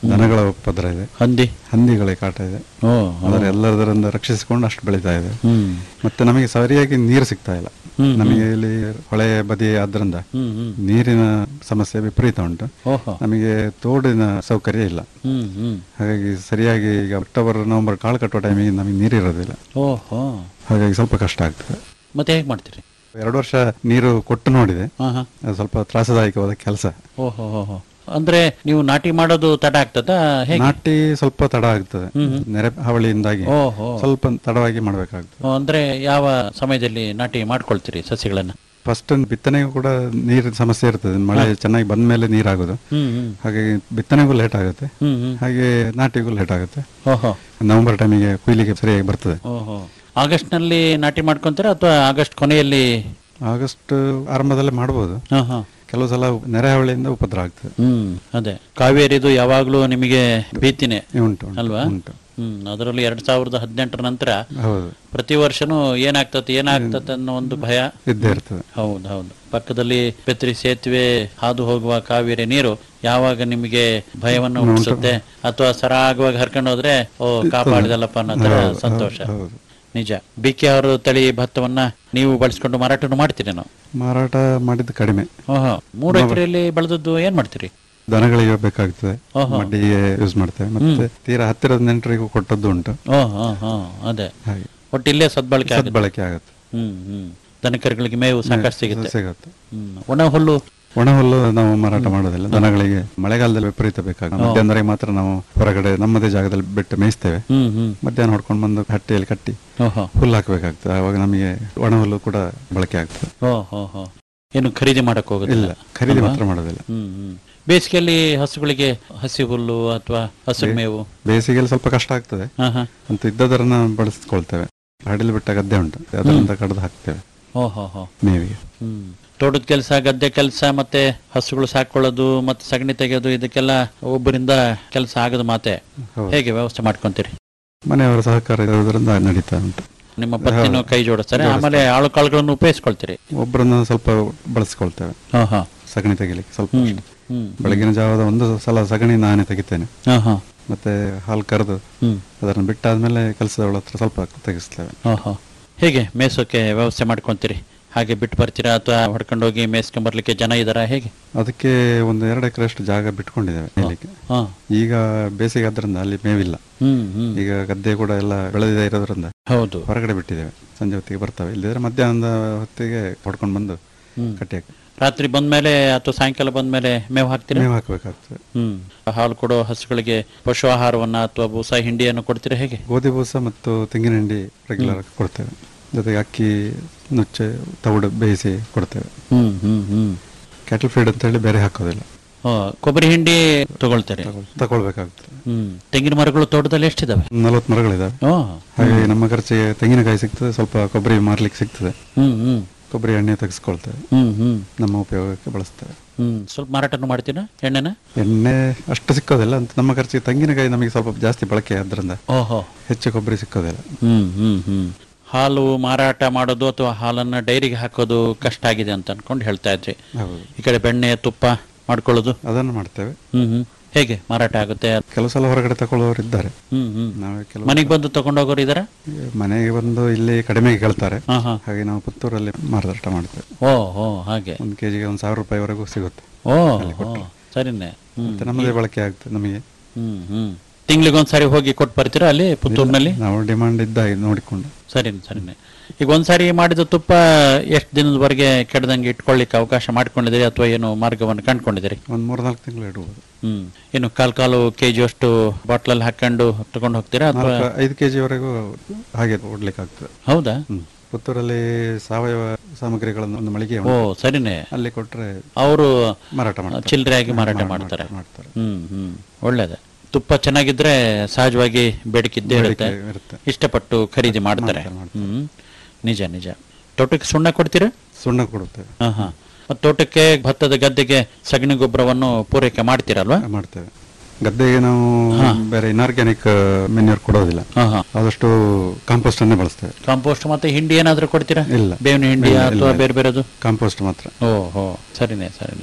Speaker 5: ದನಗಳ ಉಪದ್ರ ಇದೆ
Speaker 4: ಹಂದಿ
Speaker 5: ಹಂದಿಗಳ ಕಾಟ ಇದೆ
Speaker 4: ಓ
Speaker 5: ಅದರ ಎಲ್ಲದರಿಂದ ರಕ್ಷಿಸಿಕೊಂಡು ಅಷ್ಟು ಬೆಳೀತಾ ಇದೆ
Speaker 4: ಹ್ಮ್
Speaker 5: ಮತ್ತೆ ನಮಗೆ ಸರಿಯಾಗಿ ನೀರು ಸಿಗ್ತಾ ಇಲ್ಲ
Speaker 4: ಹ್ಮ್,
Speaker 5: ನಮಗೆ ಇಲ್ಲಿ ಹೊಳೆ ಬದಿ ಆದ್ರಿಂದ
Speaker 4: ಹ್ಮ್ ಹ್ಮ್
Speaker 5: ನೀರಿನ ಸಮಸ್ಯೆ ವಿಪರೀತ ಉಂಟು
Speaker 4: ಓಹೋ
Speaker 5: ನಮಗೆ ತೋಡಿನ ಸೌಕರ್ಯ ಇಲ್ಲ
Speaker 4: ಹ್ಮ್ ಹ್ಮ್
Speaker 5: ಹಾಗಾಗಿ ಸರಿಯಾಗಿ ಈಗ ಅಕ್ಟೋಬರ್ ನವೆಂಬರ್ ಕಾಳು ಕಟ್ಟುವ ಟೈಮಿಗೆ ನಮಗೆ ನೀರಿರೋದಿಲ್ಲ
Speaker 4: ಓಹೋ
Speaker 5: ಹಾಗಾಗಿ ಸ್ವಲ್ಪ ಕಷ್ಟ ಆಗ್ತದೆ
Speaker 4: ಮತ್ತೆ ಹೇಗೆ ಮಾಡ್ತೀರಿ
Speaker 5: ಎರಡು ವರ್ಷ ನೀರು ಕೊಟ್ಟು ನೋಡಿದೆ
Speaker 4: ಹಾ ಹಾ
Speaker 5: ಅದು ಸ್ವಲ್ಪ ತ್ರಾಸದಾಯಕವಾದ ಕೆಲಸ
Speaker 4: ಓಹೋ ಓಹೋ ಅಂದ್ರೆ ನೀವು ನಾಟಿ ಮಾಡೋದು ತಡ ಆಗ್ತದಾ ಹೇಗೆ
Speaker 5: ನಾಟಿ ಸ್ವಲ್ಪ ತಡ ಆಗ್ತದೆ ನೆರೆ ಹಾವಳಿಯಿಂದಾಗಿ
Speaker 4: ಓಹೋ
Speaker 5: ಸ್ವಲ್ಪ ತಡವಾಗಿ ಮಾಡಬೇಕಾಗ್ತದೆ
Speaker 4: ಓ, ಅಂದ್ರೆ ಯಾವ ಸಮಯದಲ್ಲಿ ನಾಟಿ ಮಾಡ್ಕೊಳ್ತೀರಿ ಸಸ್ಯಗಳನ್ನ
Speaker 5: ಫಸ್ಟ್ ಬಿತ್ತನೆಗೂ ಕೂಡ ನೀರಿನ ಸಮಸ್ಯೆ ಇರ್ತದೆ ಮಳೆ ಚೆನ್ನಾಗಿ ಬಂದ ಮೇಲೆ ನೀರಾಗೋದು
Speaker 4: ಹ್ಮ್ ಹ್ಮ್
Speaker 5: ಹಾಗಾಗಿ ಬಿತ್ತನೆಗೂ ಲೇಟ್ ಆಗುತ್ತೆ
Speaker 4: ಹ್ಮ್ ಹ್ಮ್
Speaker 5: ಹಾಗೆ ನಾಟಿಗೂ ಲೇಟ್ ಆಗುತ್ತೆ
Speaker 4: ಓಹೋ
Speaker 5: ನವೆಂಬರ್ ಟೈಮಿಗೆ ಕೊಯ್ಲಿಗೆ ಸರಿಯಾಗಿ ಬರ್ತದೆ
Speaker 4: ಓಹೋ ಆಗಸ್ಟ್ ನಲ್ಲಿ ನಾಟಿ ಮಾಡ್ಕೊಂತೀರಾ ಅಥವಾ ಆಗಸ್ಟ್ ಕೊನೆಯಲ್ಲಿ
Speaker 5: ಆಗಸ್ಟ್ ಆರಂಭದಲ್ಲೇ ಮಾಡ್ಬೋದು
Speaker 4: ಹಾ ಹಾ
Speaker 5: ಕೆಲವು ಸಲ ನೆರೆಹಾವಳಿಯಿಂದ ಉಪದ್ರ ಆಗ್ತದೆ
Speaker 4: ಹ್ಮ್ ಅದೇ ಕಾವೇರಿದು ಯಾವಾಗ್ಲೂ ನಿಮಗೆ ಭೀತಿನೇ
Speaker 5: ಉಂಟು ಉಂಟು,
Speaker 4: ಅಲ್ವಾ
Speaker 5: ಉಂಟು
Speaker 4: ಹ್ಮ್ ಅದರಲ್ಲಿ ಎರಡ್ ಸಾವಿರದ ಹದಿನೆಂಟರ ನಂತರ
Speaker 5: ಹೌದು
Speaker 4: ಪ್ರತಿ ವರ್ಷನೂ ಏನಾಗ್ತತೆ ಏನಾಗ್ತತೆ ಅನ್ನೋ ಒಂದು ಭಯ
Speaker 5: ಇದ್ದೇ ಇರ್ತದೆ
Speaker 4: ಹೌದು ಹೌದು ಪಕ್ಕದಲ್ಲಿ ಬೆತ್ರಿ ಸೇತುವೆ ಹಾದು ಹೋಗುವ ಕಾವೇರಿ ನೀರು ಯಾವಾಗ ನಿಮಗೆ ಭಯವನ್ನು ಹುಟ್ಟಿಸುತ್ತೆ ಅಥವಾ ಸರಾಗವಾಗಿ ಹರ್ಕೊಂಡು ಹೋದ್ರೆ ಓ ಕಾಪಾಡಿದಲ್ಲಪ್ಪ ಅನ್ನೋ ತರ ಸಂತೋಷ
Speaker 5: ಹೌದು
Speaker 4: ನಿಜ ಬಿ ಕೆ ಅವರು ತಳಿ ಭತ್ತವನ್ನ ನೀವು ಬಳಸ್ಕೊಂಡು ಮಾರಾಟನು ಮಾಡ್ತೀರಿ ನಾವು
Speaker 5: ಮಾರಾಟ ಮಾಡಿದ್ದು ಕಡಿಮೆ
Speaker 4: ಓಹೋ ಮೂರು ಎಕರೆಯಲ್ಲಿ ಬೆಳೆದದ್ದು ಏನ್ ಮಾಡ್ತೀರಿ
Speaker 5: ದನಗಳಿಗೆ ಬೇಕಾಗ್ತದೆ
Speaker 4: ಓಹೋ.
Speaker 5: ಮಡ್ಡಿಗೆ ಯೂಸ್ ಮಾಡ್ತೇವೆ ಮತ್ತೆ ತೀರಾ ಹತ್ತಿರದ ನೆಂಟರಿಗೂ ಕೊಟ್ಟದ್ದು ಉಂಟು
Speaker 4: ಓಹ್ ಹಾ ಹಾ ಅದೇ
Speaker 5: ಹಾಗೆ
Speaker 4: ಒಟ್ಟು ಇಲ್ಲೇ ಸದ್ಬಳಕೆ ಆಗುತ್ತೆ
Speaker 5: ಸದ್ಬಳಕೆ ಆಗುತ್ತೆ
Speaker 4: ಹ್ಮ್ ಹ್ಮ್ ದನಕರುಗಳಿಗೆ ಮೇವು ಸಾಕಷ್ಟು ಸಿಗುತ್ತೆ
Speaker 5: ಸಿಗುತ್ತೆ
Speaker 4: ಹ್ಮ್ ಒಣ ಹುಲ್ಲು
Speaker 5: ಒಣ ಹುಲ್ಲು ನಾವು ಮಾರಾಟ ಮಾಡೋದಿಲ್ಲ ದನಗಳಿಗೆ ಮಳೆಗಾಲದಲ್ಲಿ ವಿಪರೀತ ಬೇಕಾಗುತ್ತೆ ಮಧ್ಯಾಹ್ನವರೆಗೆ ಮಾತ್ರ ನಾವು ಹೊರಗಡೆ ನಮ್ಮದೇ ಜಾಗದಲ್ಲಿ ಬಿಟ್ಟು ಮೇಯಿಸ್ತೇವೆ
Speaker 4: ಹ್ಮ್ ಹ್ಮ್
Speaker 5: ಮಧ್ಯಾಹ್ನ ಹೊಡ್ಕೊಂಡು ಬಂದು ಹಟ್ಟಿಯಲ್ಲಿ ಕಟ್ಟಿ
Speaker 4: ಓಹೋ
Speaker 5: ಹುಲ್ಲು ಹಾಕಬೇಕಾಗ್ತದೆ ಆವಾಗ ನಮಗೆ ಒಣ ಹುಲ್ಲು ಕೂಡ ಬಳಕೆ ಆಗ್ತದೆ
Speaker 4: ಓ ಹೋ ಹೋ ಏನು ಖರೀದಿ ಮಾಡಕ್ ಹೋಗೋದಿಲ್ಲ
Speaker 5: ಇಲ್ಲ ಖರೀದಿ ಮಾತ್ರ ಮಾಡೋದಿಲ್ಲ
Speaker 4: ಹ್ಮ್ ಹ್ಮ್ ಬೇಸಿಗೆಯಲ್ಲಿ ಹಸುಗಳಿಗೆ ಹಸಿ ಹುಲ್ಲು ಅಥವಾ ಹಸಿರು ಮೇವು
Speaker 5: ಬೇಸಿಗೆಯಲ್ಲಿ ಸ್ವಲ್ಪ ಕಷ್ಟ ಆಗ್ತದೆ
Speaker 4: ಹಾ ಹಾ
Speaker 5: ಅಂತ ಇದ್ದದರನ್ನ ಬಳಸ್ಕೊಳ್ತೇವೆ ಹಡಿಲು ಬಿಟ್ಟ ಗದ್ದೆ ಉಂಟು ಅದರಿಂದ ಕಡ್ದು ಹಾಕ್ತೇವೆ
Speaker 4: ಓ ಹೋ ಹೋ
Speaker 5: ಮೇವಿಗೆ
Speaker 4: ಹ್ಮ್ ತೋಟದ ಕೆಲಸ ಗದ್ದೆ ಕೆಲಸ ಮತ್ತೆ ಹಸುಗಳು ಸಾಕೊಳ್ಳೋದು ಮತ್ತೆ ಸಗಣಿ ತೆಗೆಯೋದು ಇದಕ್ಕೆಲ್ಲ ಒಬ್ಬರಿಂದ ಕೆಲಸ ಆಗದ ಮಾತೆ
Speaker 5: ಹೌದು.
Speaker 4: ಹೇಗೆ ವ್ಯವಸ್ಥೆ ಮಾಡ್ಕೊಂತೀರಿ
Speaker 5: ಮನೆಯವರ ಸಹಕಾರ ಇರೋದ್ರಿಂದ ನಡೀತಾ ಉಂಟು
Speaker 4: ನಿಮ್ಮ ಪತ್ನಿನೂ ಕೈ ಜೋಡಿಸ್ತಾರೆ ಆಮೇಲೆ ಆಳು ಕಾಳುಗಳನ್ನು ಉಪಯೋಗಿಸ್ಕೊಳ್ತೀರಿ
Speaker 5: ಒಬ್ಬರನ್ನ ಸ್ವಲ್ಪ ಬಳಸ್ಕೊಳ್ತೇವೆ
Speaker 4: ಹಾ ಹಾ
Speaker 5: ಸಗಣಿ ತೆಗಿಲಿಕ್ಕೆ ಸ್ವಲ್ಪ
Speaker 4: ಹ್ಮ್
Speaker 5: ಅಷ್ಟೇ.
Speaker 4: ಹ್ಮ್
Speaker 5: ಬೆಳಗಿನ ಜಾವದ ಒಂದು ಸಲ ಸಗಣಿ ನಾನೇ ತೆಗಿತೇನೆ
Speaker 4: ಹಾ ಹಾ
Speaker 5: ಮತ್ತೆ ಹಾಲು ಕರೆದು
Speaker 4: ಹ್ಮ್
Speaker 5: ಅದನ್ನು ಬಿಟ್ಟಾದ್ಮೇಲೆ ಕೆಲಸದವಳ ಹತ್ರ ಸ್ವಲ್ಪ ತೆಗಿಸ್ತೇವೆ
Speaker 4: ಹಾ ಹಾ ಹೇಗೆ ಮೇಸೋಕೆ ವ್ಯವಸ್ಥೆ ಮಾಡ್ಕೊಂತೀರಿ ಹಾಗೆ ಬಿಟ್ಟು ಬರ್ತೀರಾ ಅಥವಾ ಹೊಡ್ಕೊಂಡೋಗಿ ಮೇಸ್ಕೊಂಡ್ ಬರ್ಲಿಕ್ಕೆ ಜನ ಇದಾರಾ ಹೇಗೆ
Speaker 5: ಅದಕ್ಕೆ ಒಂದು ಎರಡು ಎಕರೆಷ್ಟು ಜಾಗ ಬಿಟ್ಕೊಂಡಿದ್ದೇವೆ ಮೇಲಿಕ್ಕೆ
Speaker 4: ಹಾ
Speaker 5: ಈಗ ಬೇಸಿಗೆ ಆದ್ರಿಂದ ಅಲ್ಲಿ ಮೇವಿಲ್ಲ
Speaker 4: ಹ್ಮ್ ಹ್ಮ್
Speaker 5: ಈಗ ಗದ್ದೆ ಕೂಡ ಎಲ್ಲ ಬೆಳೆದಿದೆ ಇರೋದ್ರಿಂದ
Speaker 4: ಹೌದು
Speaker 5: ಹೊರಗಡೆ ಬಿಟ್ಟಿದ್ದೇವೆ ಸಂಜೆ ಹೊತ್ತಿಗೆ ಬರ್ತವೆ ಇಲ್ಲಿದ್ರೆ ಮಧ್ಯಾಹ್ನದ ಹೊತ್ತಿಗೆ ಹೊಡ್ಕೊಂಡು ಬಂದು
Speaker 4: ಹ್ಮ್.
Speaker 5: ಕಟ್ಟಿ ಹಾಕಿ
Speaker 4: ರಾತ್ರಿ ಬಂದ್ಮೇಲೆ ಅಥವಾ ಸಾಯಂಕಾಲ ಬಂದ್ಮೇಲೆ ಮೇವು ಹಾಕ್ತೀರಾ
Speaker 5: ಮೇವು ಹಾಕಬೇಕಾಗ್ತದೆ
Speaker 4: ಹ್ಮ್ ಹಾಲು ಕೊಡೋ ಹಸುಗಳಿಗೆ ಪಶು ಆಹಾರವನ್ನ ಅಥವಾ ಬೂಸ ಹಿಂಡಿಯನ್ನು ಕೊಡ್ತೀರಾ ಹೇಗೆ
Speaker 5: ಗೋಧಿ ಬೂಸ ಮತ್ತು ತೆಂಗಿನ ಹಿಂಡಿ ರೆಗ್ಯುಲರ್ ಕೊಡ್ತೇವೆ ಜೊತೆಗೆ ಅಕ್ಕಿ ನುಚ್ಚೆ ತೌಡು ಬೇಯಿಸಿ ಕೊಡ್ತೇವೆ
Speaker 4: ಹ್ಮ್ ಹ್ಮ್ ಹ್ಮ್
Speaker 5: ಕ್ಯಾಟಲ್ ಫೀಡ್ ಅಂತ ಹೇಳಿ ಬೇರೆ ಹಾಕೋದಿಲ್ಲ
Speaker 4: ಓ, ಕೊಬ್ಬರಿ ಹಿಂಡಿ ತಗೊಳ್ತಾರೆ
Speaker 5: ತಗೊಳ್- ತಗೊಳ್ಬೇಕಾಗ್ತದೆ
Speaker 4: ಹ್ಮ್ ತೆಂಗಿನ ಮರಗಳು ತೋಟದಲ್ಲಿ ಎಷ್ಟಿದಾವೆ
Speaker 5: ನಲವತ್ತು ಮರಗಳಿದಾವೆ
Speaker 4: ಓ
Speaker 5: ಹಾಗಾಗಿ ನಮ್ಮ ಖರ್ಚಿಗೆ ತೆಂಗಿನಕಾಯಿ ಸಿಗ್ತದೆ ಸ್ವಲ್ಪ ಕೊಬ್ಬರಿ ಮಾರ್ಲಿಕ್ಕೆ ಸಿಗ್ತದೆ
Speaker 4: ಹ್ಮ್ ಹ್ಮ್
Speaker 5: ಕೊಬ್ಬರಿ ಎಣ್ಣೆ ತೆಗೆಸ್ಕೊಳ್ತೇವೆ
Speaker 4: ಹ್ಮ್ ಹ್ಮ್
Speaker 5: ನಮ್ಮ ಉಪಯೋಗಕ್ಕೆ ಬಳಸ್ತೇವೆ
Speaker 4: ಹ್ಮ್ ಸ್ವಲ್ಪ ಮಾರಾಟನು ಮಾಡ್ತೀರಾ ಎಣ್ಣೆನ
Speaker 5: ಎಣ್ಣೆ ಅಷ್ಟು ಸಿಕ್ಕೋದಿಲ್ಲ ಅಂತ ನಮ್ಮ ಖರ್ಚಿಗೆ ತೆಂಗಿನಕಾಯಿ ನಮಗೆ ಸ್ವಲ್ಪ ಜಾಸ್ತಿ ಬಳಕೆ ಆದ್ರಿಂದ
Speaker 4: ಓಹೋ
Speaker 5: ಹೆಚ್ಚು ಕೊಬ್ಬರಿ ಸಿಕ್ಕೋದಿಲ್ಲ
Speaker 4: ಹ್ಮ್ ಹ್ಮ್ ಹ್ಮ್ ಹಾಲು ಮಾರಾಟ ಮಾಡೋದು ಅಥವಾ ಹಾಲನ್ನ ಡೈರಿಗೆ ಹಾಕೋದು ಕಷ್ಟ ಆಗಿದೆ ಅಂತ ಅನ್ಕೊಂಡು ಹೇಳ್ತಾ ಇದ್ರಿ
Speaker 5: ಹೌದು
Speaker 4: ಈ ಕಡೆ ಬೆಣ್ಣೆ ತುಪ್ಪ ಮಾಡ್ಕೊಳ್ಳೋದು
Speaker 5: ಅದನ್ನು ಮಾಡ್ತೇವೆ
Speaker 4: ಹ್ಮ್ ಹ್ಮ್ ಹೇಗೆ ಮಾರಾಟ ಆಗುತ್ತೆ
Speaker 5: ಕೆಲವು ಸಲ ಹೊರಗಡೆ ತಗೊಳ್ಳೋರು ಇದ್ದಾರೆ
Speaker 4: ಹ್ಮ್ ಹ್ಮ್
Speaker 5: ನಾವೇ ಕೆಲವು
Speaker 4: ಮನೆಗೆ ಬಂದು ತಗೊಂಡೋಗೋರು ಇದಾರ
Speaker 5: ಮನೆಗೆ ಬಂದು ಇಲ್ಲಿ ಕಡಿಮೆಗೆ ಕೇಳ್ತಾರೆ
Speaker 4: ಹಾ ಹಾ
Speaker 5: ಹಾಗೆ ನಾವು ಪುತ್ತೂರಲ್ಲಿ ಮಾರಾಟ ಮಾಡ್ತೇವೆ
Speaker 4: ಓ ಓ ಹಾಗೆ
Speaker 5: ಒಂದು ಕೆಜಿಗೆ ಒಂದು ಸಾವಿರ ರೂಪಾಯಿವರೆಗೂ ಸಿಗುತ್ತೆ
Speaker 4: ಓ ಓ, ಸರಿನೆ ಹ್ಮ್
Speaker 5: ಮತ್ತೆ ನಮ್ಮದೇ ಬಳಕೆ ಆಗ್ತದೆ ನಮಗೆ
Speaker 4: ಹ್ಮ್ ಹ್ಮ್ ತಿಂಗಳಿಗೊಂದ್ಸಾರಿ ಹೋಗಿ ಕೊಟ್ಟು ಬರ್ತೀರಾ ಅಲ್ಲಿ ಪುತ್ತೂರಿನಲ್ಲಿ
Speaker 5: ನಾವು ಡಿಮಾಂಡ್ ಇದ್ದ ಹಾಗೆ ನೋಡಿಕೊಂಡು
Speaker 4: ಸರಿನೆ ಸರಿನೆ ಈಗ ಒಂದ್ಸಾರಿ ಮಾಡಿದ ತುಪ್ಪ ಎಷ್ಟು ದಿನದವರೆಗೆ ಕೆಡದಂಗೆ ಇಟ್ಕೊಳ್ಳಿಕ್ಕೆ ಅವಕಾಶ ಮಾಡ್ಕೊಂಡಿದ್ದೀರಿ ಅಥವಾ ಏನು ಮಾರ್ಗವನ್ನು ಕಂಡ್ಕೊಂಡಿದ್ದೀರಿ
Speaker 5: ಒಂದು ಮೂರು ನಾಲ್ಕು ತಿಂಗಳು ಇಡ್ಬೋದು
Speaker 4: ಹ್ಮ್ ಏನು ಕಾಲ್ ಕಾಲು ಕೆಜಿ ಅಷ್ಟು ಬಾಟ್ಲಲ್ಲಿ ಹಾಕೊಂಡು ತಗೊಂಡು ಹೋಗ್ತೀರಾ ಅಥವಾ
Speaker 5: ನಾಲ್ಕು ಐದು ಕೆ ಜಿವರೆಗೂ ಹಾಗೆ ಓಡ್ಲಿಕ್ಕೆ ಆಗ್ತದೆ
Speaker 4: ಹೌದಾ
Speaker 5: ಹ್ಮ್. ಪುತ್ತೂರಲ್ಲಿ ಸಾವಯವ ಸಾಮಗ್ರಿಗಳನ್ನು ಒಂದು ಮಳಿಗೆ
Speaker 4: ಓ
Speaker 5: ಉಂಟು.
Speaker 4: ಸರಿನೆ
Speaker 5: ಅಲ್ಲಿ ಕೊಟ್ರೆ
Speaker 4: ಅವರು
Speaker 5: ಮಾರಾಟ ಮಾಡ್ತಾರೆ
Speaker 4: ಚಿಲ್ಲರೆಯಾಗಿ ಮಾರಾಟ
Speaker 5: ಮಾಡ್-
Speaker 4: ಮಾಡ್ತಾರೆ
Speaker 5: ಮಾಡ್ತಾರೆ
Speaker 4: ಹ್ಮ್ ಹ್ಮ್ ಒಳ್ಳೇದೆ ತುಪ್ಪ ಚೆನ್ನಾಗಿದ್ರೆ ಸಹಜವಾಗಿ ಬೇಡಿಕಿದ್ದೇ ಇರುತ್ತೆ
Speaker 5: ಬೇಡಿಕೆ ಇರುತ್ತೆ.
Speaker 4: ಇಷ್ಟಪಟ್ಟು ಖರೀದಿ ಮಾಡ್ತಾರೆ
Speaker 5: ಮಾಡ್ತಾರೆ, ಮಾಡ್ತಾರೆ.
Speaker 4: ಹ್ಮ್ ನಿಜ ನಿಜ ತೋಟಕ್ಕೆ ಸುಣ್ಣ ಕೊಡ್ತೀರಾ
Speaker 5: ಸುಣ್ಣ ಕೊಡುತ್ತೇವೆ
Speaker 4: ಹಾ ಹಾ ಮತ್ತೆ ತೋಟಕ್ಕೆ ಭತ್ತದ ಗದ್ದೆಗೆ ಸಗಣಿ ಗೊಬ್ಬರವನ್ನು ಪೂರೈಕೆ ಮಾಡ್ತೀರಲ್ವಾ
Speaker 5: ಮಾಡ್ತೇವೆ ಗದ್ದೆಗೆ ನಾವು ಬೇರೆ ಇನ್ಆರ್ಗ್ಯಾನಿಕ್ ಮೆನ್ಯೂರ್ ಕೊಡೋದಿಲ್ಲ
Speaker 4: ಹಾ ಹಾ
Speaker 5: ಆದಷ್ಟು ಕಾಂಪೋಸ್ಟ್ ಅನ್ನೇ ಬಳಸ್ತೇವೆ
Speaker 4: ಕಾಂಪೋಸ್ಟ್ ಮತ್ತೆ ಹಿಂಡಿ ಏನಾದ್ರೂ ಕೊಡ್ತೀರಾ
Speaker 5: ಇಲ್ಲ.
Speaker 4: ಬೇವಿನ ಹಿಂಡಿ
Speaker 5: ಇಲ್ಲ,
Speaker 4: ಅಥವಾ
Speaker 5: ಇಲ್ಲ.
Speaker 4: ಬೇರೆ ಬೇರೆದು
Speaker 5: ಕಾಂಪೋಸ್ಟ್ ಮಾತ್ರ
Speaker 4: ಓ ಹೋ ಸರಿನೆ ಸರಿನೆ